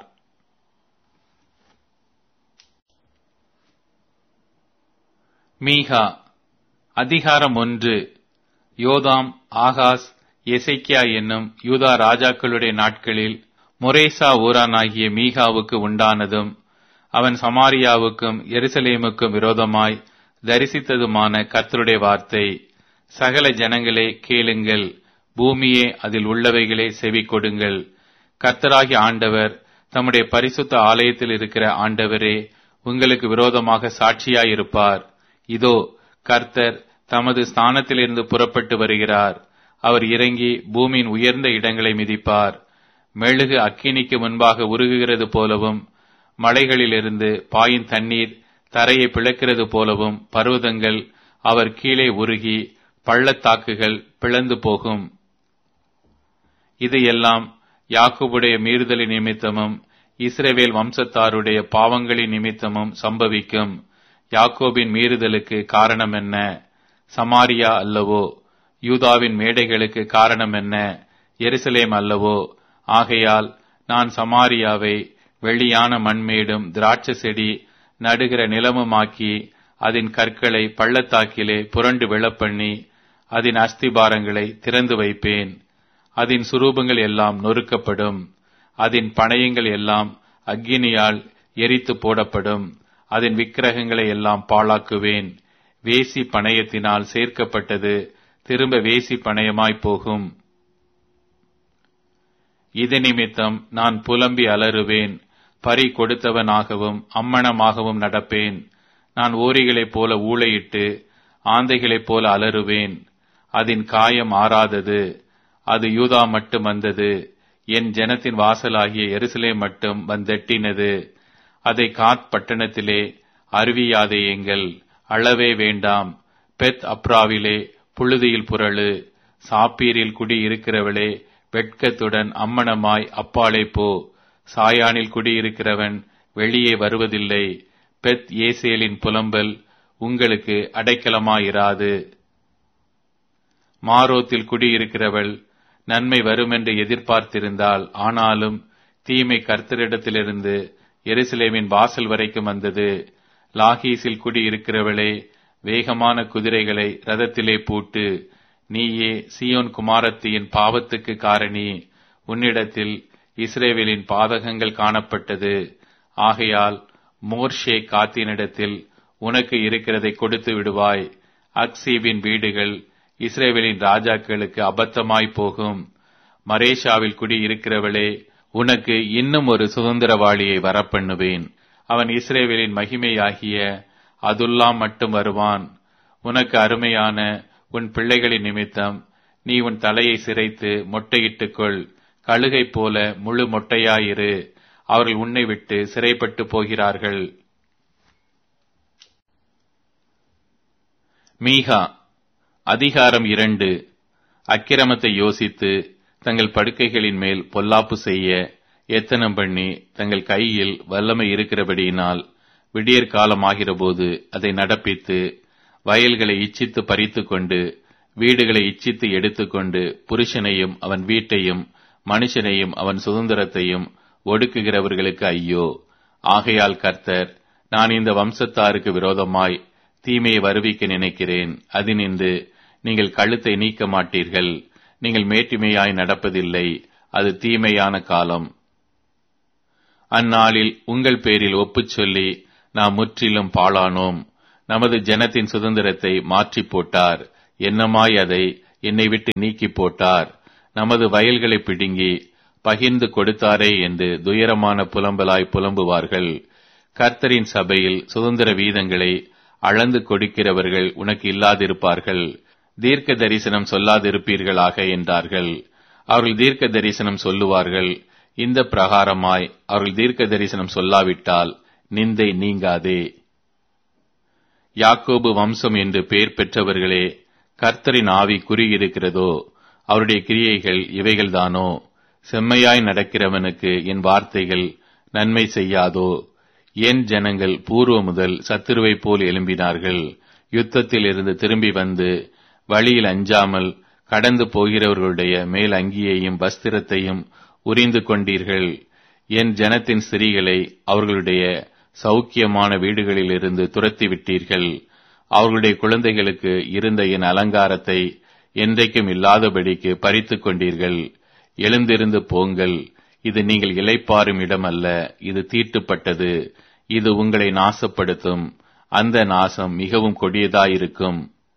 மீகா அதிகாரம் ஒன்று யோதாம் ஆகாஸ் எசைக்கியா என்னும் யூதா ராஜாக்களுடைய நாட்களில் மொரேசா ஊரானாகிய மீகாவுக்கு உண்டானதும் அவன் சமாரியாவுக்கும் எருசலேமுக்கும் விரோதமாய் தரிசித்ததுமான கர்த்தருடைய வார்த்தை சகல ஜனங்களே கேளுங்கள் பூமியே அதில் உள்ளவைகளே செவி கொடுங்கள் கர்த்தராகிய ஆண்டவர் தம்முடைய பரிசுத்த ஆலயத்தில் இருக்கிற ஆண்டவரே உங்களுக்கு விரோதமாக சாட்சியாயிருப்பார் இதோ கர்த்தர் தமது ஸ்தானத்திலிருந்து புறப்பட்டு வருகிறார் அவர் இறங்கி பூமியின் உயர்ந்த இடங்களை மிதிப்பார் மெழுகு அக்கினிக்கு முன்பாக உருகுகிறது போலவும் மலைகளிலிருந்து பாயின் தண்ணீர் தரையை பிளக்கிறது போலவும் பர்வதங்கள் அவர் கீழே உருகி பள்ளத்தாக்குகள் பிளந்து போகும் இது எல்லாம் யாக்குபுடைய மீறுதலின் நிமித்தமும் இஸ்ரேவேல் வம்சத்தாருடைய பாவங்களின் நிமித்தமும் சம்பவிக்கும் யாக்கோபின் மீறுதலுக்கு காரணம் என்ன சமாரியா அல்லவோ யூதாவின் மேடைகளுக்கு காரணம் என்ன எருசலேம் அல்லவோ ஆகையால் நான் சமாரியாவை வெளியான மண்மேடும் திராட்சை செடி நடுகிற நிலமுமாக்கி அதன் கற்களை பள்ளத்தாக்கிலே புரண்டு விழப்பண்ணி அதன் அஸ்திபாரங்களை திறந்து வைப்பேன் அதன் சுரூபங்கள் எல்லாம் நொறுக்கப்படும் அதன் பணயங்கள் எல்லாம் அக்கினியால் எரித்து போடப்படும் அதன் விக்கிரகங்களை எல்லாம் பாழாக்குவேன் வேசி பணயத்தினால் சேர்க்கப்பட்டது திரும்ப வேசி பணயமாய் போகும் இது நிமித்தம் நான் புலம்பி அலறுவேன் பறி கொடுத்தவனாகவும் அம்மணமாகவும் நடப்பேன் நான் ஓரிகளைப் போல ஊளையிட்டு ஆந்தைகளைப் போல அலறுவேன் அதன் காயம் ஆறாதது அது யூதா மட்டும் வந்தது என் ஜனத்தின் வாசலாகிய எருசலே மட்டும் வந்தெட்டினது அதை காத் பட்டணத்திலே அருவியாதேயுங்கள் அளவே வேண்டாம் பெத் அப்ராவிலே புழுதியில் புரளு சாப்பீரில் குடி இருக்கிறவளே வெட்கத்துடன் அம்மணமாய் அப்பாலே போ சாயானில் குடியிருக்கிறவன் வெளியே வருவதில்லை பெத் ஏசேலின் புலம்பல் உங்களுக்கு அடைக்கலமாயிராது மாரோத்தில் குடியிருக்கிறவள் நன்மை வருமென்று எதிர்பார்த்திருந்தாள் ஆனாலும் தீமை கர்த்தரிடத்திலிருந்து எருசலேமின் வாசல் வரைக்கும் வந்தது லாகீஸில் குடியிருக்கிறவளே வேகமான குதிரைகளை ரதத்திலே பூட்டு நீயே சியோன் குமாரத்தியின் பாவத்துக்கு காரணி உன்னிடத்தில் இஸ்ரேவேலின் பாதகங்கள் காணப்பட்டது ஆகையால் மோர்ஷே காத்தினிடத்தில் உனக்கு இருக்கிறதை கொடுத்து விடுவாய் அக்சீபின் வீடுகள் இஸ்ரேவேலின் ராஜாக்களுக்கு அபத்தமாய் போகும் மரேஷாவில் குடியிருக்கிறவளே உனக்கு இன்னும் ஒரு சுதந்திரவாளியை வரப்பண்ணுவேன் அவன் இஸ்ரேவேலின் மகிமையாகிய அதுல்லாம் மட்டும் வருவான் உனக்கு அருமையான உன் பிள்ளைகளின் நிமித்தம் நீ உன் தலையை சிரைத்து மொட்டையிட்டுக்கொள் கழுகை போல முழு மொட்டையாயிரு அவர்கள் உன்னை விட்டு சிறைப்பட்டு போகிறார்கள் மீகா அதிகாரம் இரண்டு அக்கிரமத்தை யோசித்து தங்கள் படுக்கைகளின் மேல் பொல்லாப்பு செய்ய எத்தனம் பண்ணி தங்கள் கையில் வல்லமை இருக்கிறபடியினால் விடியற் காலமாகிறபோது அதை நடப்பித்து வயல்களை இச்சித்து பறித்து கொண்டு வீடுகளை இச்சித்து எடுத்துக்கொண்டு புருஷனையும் அவன் வீட்டையும் மனுஷனையும் அவன் சுதந்திரத்தையும் ஒடுக்குகிறவர்களுக்கு ஐயோ ஆகையால் கர்த்தர் நான் இந்த வம்சத்தாருக்கு விரோதமாய் தீமையை வருவிக்க நினைக்கிறேன் அதினின்று நீங்கள் கழுத்தை நீக்க மாட்டீர்கள் நீங்கள் மேட்டிமையாய் நடப்பதில்லை அது தீமையான காலம் அந்நாளில் உங்கள் பேரில் ஒப்புச் சொல்லி நாம் முற்றிலும் பாழானோம் நமது ஜனத்தின் சுதந்திரத்தை மாற்றி போட்டார் என்னமாய் அதை என்னை விட்டு நீக்கி போட்டார் நமது வயல்களை பிடுங்கி பகிர்ந்து கொடுத்தாரே என்று துயரமான புலம்பலாய் புலம்புவார்கள் கர்த்தரின் சபையில் சுதந்திர வீதங்களை அளந்து கொடுக்கிறவர்கள் உனக்கு இல்லாதிருப்பார்கள் தீர்க்க தரிசனம் சொல்லாதிருப்பீர்களாக என்றார்கள் அவர்கள் தீர்க்க தரிசனம் சொல்லுவார்கள் இந்த பிரகாரமாய் அவர்கள் தீர்க்க தரிசனம் சொல்லாவிட்டால் நிந்தை நீங்காதே யாக்கோபு வம்சம் என்று பெயர் பெற்றவர்களே கர்த்தரின் ஆவி குறியிருக்கிறதோ அவருடைய கிரியைகள் இவைகள்தானோ செம்மையாய் நடக்கிறவனுக்கு என் வார்த்தைகள் நன்மை செய்யாதோ என் ஜனங்கள் பூர்வ முதல் சத்துருவைப் போல் எழும்பினார்கள் யுத்தத்தில் இருந்து திரும்பி வந்து வழியில் அஞ்சாமல் கடந்து போகிறவர்களுடைய மேல் அங்கியையும் வஸ்திரத்தையும் உரிந்து கொண்டீர்கள் என் ஜனத்தின் ஸ்திரீகளை அவர்களுடைய சௌக்கியமான வீடுகளிலிருந்து துரத்தி விட்டீர்கள் அவர்களுடைய குழந்தைகளுக்கு இருந்த என் அலங்காரத்தை என்றைக்கும் இல்லாதபடிக்கு பறித்துக் கொண்டீர்கள் எழுந்திருந்து போங்கள் இது நீங்கள் இளைப்பாறும் இடம் அல்ல இது தீட்டுப்பட்டது இது உங்களை நாசப்படுத்தும் அந்த நாசம் மிகவும் கொடியதாயிருக்கும்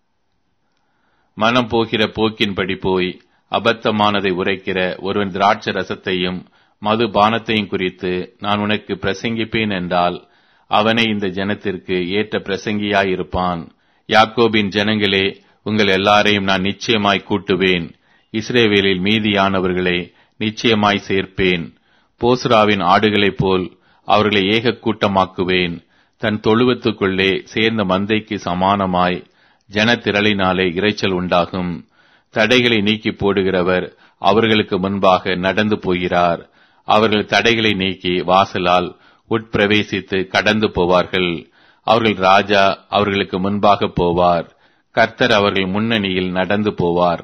மனம் போகிற போக்கின்படி போய் அபத்தமானதை உரைக்கிற ஒருவன் திராட்ச ரசத்தையும் மது பானத்தையும் குறித்து நான் உனக்கு பிரசங்கிப்பேன் என்றால் அவனை இந்த ஜனத்திற்கு ஏற்ற பிரசங்கியாயிருப்பான் யாக்கோபின் ஜனங்களே உங்கள் எல்லாரையும் நான் நிச்சயமாய் கூட்டுவேன் இஸ்ரேவேலில் மீதியானவர்களை நிச்சயமாய் சேர்ப்பேன் போஸ்ராவின் ஆடுகளைப் போல் அவர்களை ஏக கூட்டமாக்குவேன் தன் தொழுவத்துக்குள்ளே சேர்ந்த மந்தைக்கு சமானமாய் ஜனத்திரளினாலே இரைச்சல் உண்டாகும் தடைகளை நீக்கி போடுகிறவர் அவர்களுக்கு முன்பாக நடந்து போகிறார் அவர்கள் தடைகளை நீக்கி வாசலால் உட்பிரவேசித்து கடந்து போவார்கள் அவர்கள் ராஜா அவர்களுக்கு முன்பாக போவார் கர்த்தர் அவர்கள் முன்னணியில் நடந்து போவார்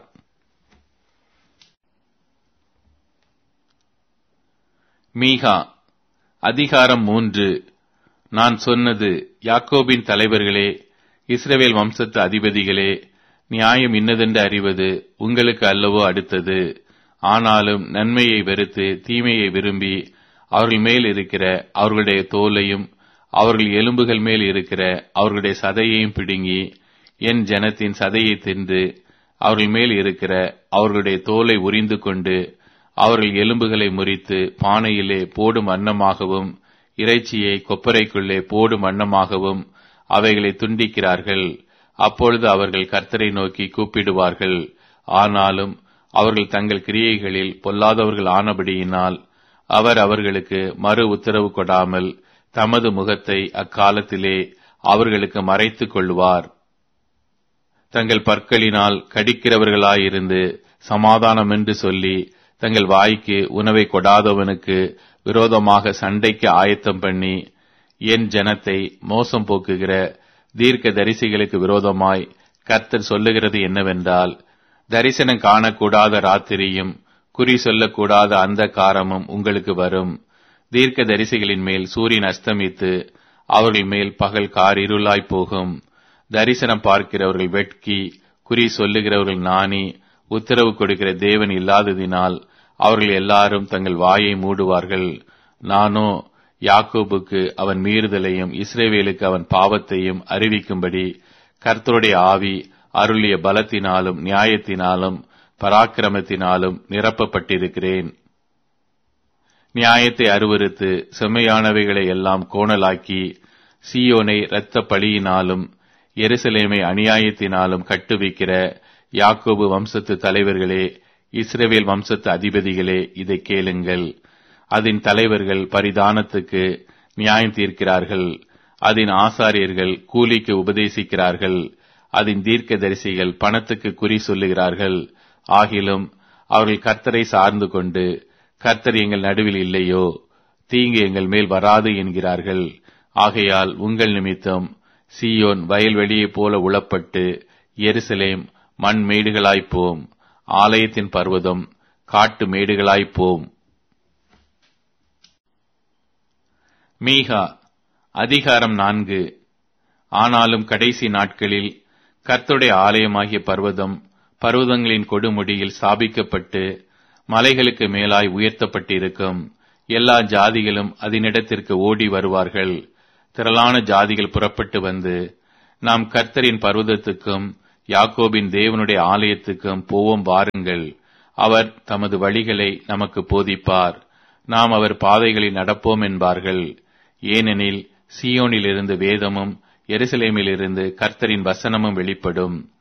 மீகா அதிகாரம் மூன்று நான் சொன்னது யாக்கோபின் தலைவர்களே இஸ்ரவேல் வம்சத்து அதிபதிகளே நியாயம் இன்னதென்று அறிவது உங்களுக்கு அல்லவோ அடுத்தது ஆனாலும் நன்மையை வெறுத்து தீமையை விரும்பி அவர்கள் மேல் இருக்கிற அவர்களுடைய தோலையும் அவர்கள் எலும்புகள் மேல் இருக்கிற அவர்களுடைய சதையையும் பிடுங்கி என் ஜனத்தின் சதையை தின்று அவர்கள் மேல் இருக்கிற அவர்களுடைய தோலை உரிந்து கொண்டு அவர்கள் எலும்புகளை முறித்து பானையிலே போடும் அன்னமாகவும் இறைச்சியை கொப்பரைக்குள்ளே போடும் அன்னமாகவும் அவைகளை துண்டிக்கிறார்கள் அப்பொழுது அவர்கள் கர்த்தரை நோக்கி கூப்பிடுவார்கள் ஆனாலும் அவர்கள் தங்கள் கிரியைகளில் பொல்லாதவர்கள் ஆனபடியினால் அவர் அவர்களுக்கு மறு உத்தரவு கொடாமல் தமது முகத்தை அக்காலத்திலே அவர்களுக்கு மறைத்துக் கொள்வார் தங்கள் பற்களினால் கடிக்கிறவர்களாயிருந்து சமாதானம் என்று சொல்லி தங்கள் வாய்க்கு உணவை கொடாதவனுக்கு விரோதமாக சண்டைக்கு ஆயத்தம் பண்ணி என் ஜனத்தை மோசம் போக்குகிற தீர்க்க தரிசிகளுக்கு விரோதமாய் கர்த்தர் சொல்லுகிறது என்னவென்றால் தரிசனம் காணக்கூடாத ராத்திரியும் குறி சொல்லக்கூடாத அந்த காரமும் உங்களுக்கு வரும் தீர்க்க தரிசிகளின் மேல் சூரியன் அஸ்தமித்து அவர்கள் மேல் பகல் கார் இருளாய் போகும் தரிசனம் பார்க்கிறவர்கள் வெட்கி குறி சொல்லுகிறவர்கள் நாணி உத்தரவு கொடுக்கிற தேவன் இல்லாததினால் அவர்கள் எல்லாரும் தங்கள் வாயை மூடுவார்கள் நானோ யாக்கோபுக்கு அவன் மீறுதலையும் இஸ்ரேவேலுக்கு அவன் பாவத்தையும் அறிவிக்கும்படி கர்த்தருடைய ஆவி அருளிய பலத்தினாலும் நியாயத்தினாலும் பராக்கிரமத்தினாலும் நிரப்பப்பட்டிருக்கிறேன் நியாயத்தை அருவறுத்து செம்மையானவைகளை எல்லாம் கோணலாக்கி சியோனை இரத்த பழியினாலும் எருசலேமை அநியாயத்தினாலும் கட்டுவிக்கிற யாக்கோபு வம்சத்து தலைவர்களே இஸ்ரேவேல் வம்சத்து அதிபதிகளே இதை கேளுங்கள் அதன் தலைவர்கள் பரிதானத்துக்கு நியாயம் தீர்க்கிறார்கள் அதன் ஆசாரியர்கள் கூலிக்கு உபதேசிக்கிறார்கள் அதன் தீர்க்கதரிசிகள் பணத்துக்கு குறி சொல்லுகிறார்கள் ஆகிலும் அவர்கள் கர்த்தரை சார்ந்து கொண்டு கர்த்தர் எங்கள் நடுவில் இல்லையோ தீங்கு எங்கள் மேல் வராது என்கிறார்கள் ஆகையால் உங்கள் நிமித்தம் சீயோன் வயல்வெளியைப் போல உளப்பட்டு எருசலேம் மண் மேடுகளாய்ப்போம் ஆலயத்தின் பர்வதம் காட்டு மேடுகளாய்ப்போம் மீகா அதிகாரம் நான்கு ஆனாலும் கடைசி நாட்களில் கர்த்தருடைய ஆலயமாகிய பர்வதம் பர்வதங்களின் கொடுமுடியில் ஸ்தாபிக்கப்பட்டு மலைகளுக்கு மேலாய் உயர்த்தப்பட்டிருக்கும் எல்லா ஜாதிகளும் அதனிடத்திற்கு ஓடி வருவார்கள் திரளான ஜாதிகள் புறப்பட்டு வந்து நாம் கர்த்தரின் பர்வதத்துக்கும் யாக்கோபின் தேவனுடைய ஆலயத்துக்கும் போவோம் வாருங்கள் அவர் தமது வழிகளை நமக்கு போதிப்பார் நாம் அவர் பாதைகளில் நடப்போம் என்பார்கள் ஏனெனில் சியோனிலிருந்து வேதமும் எருசலேமிலிருந்து கர்த்தரின் வசனமும் வெளிப்படும்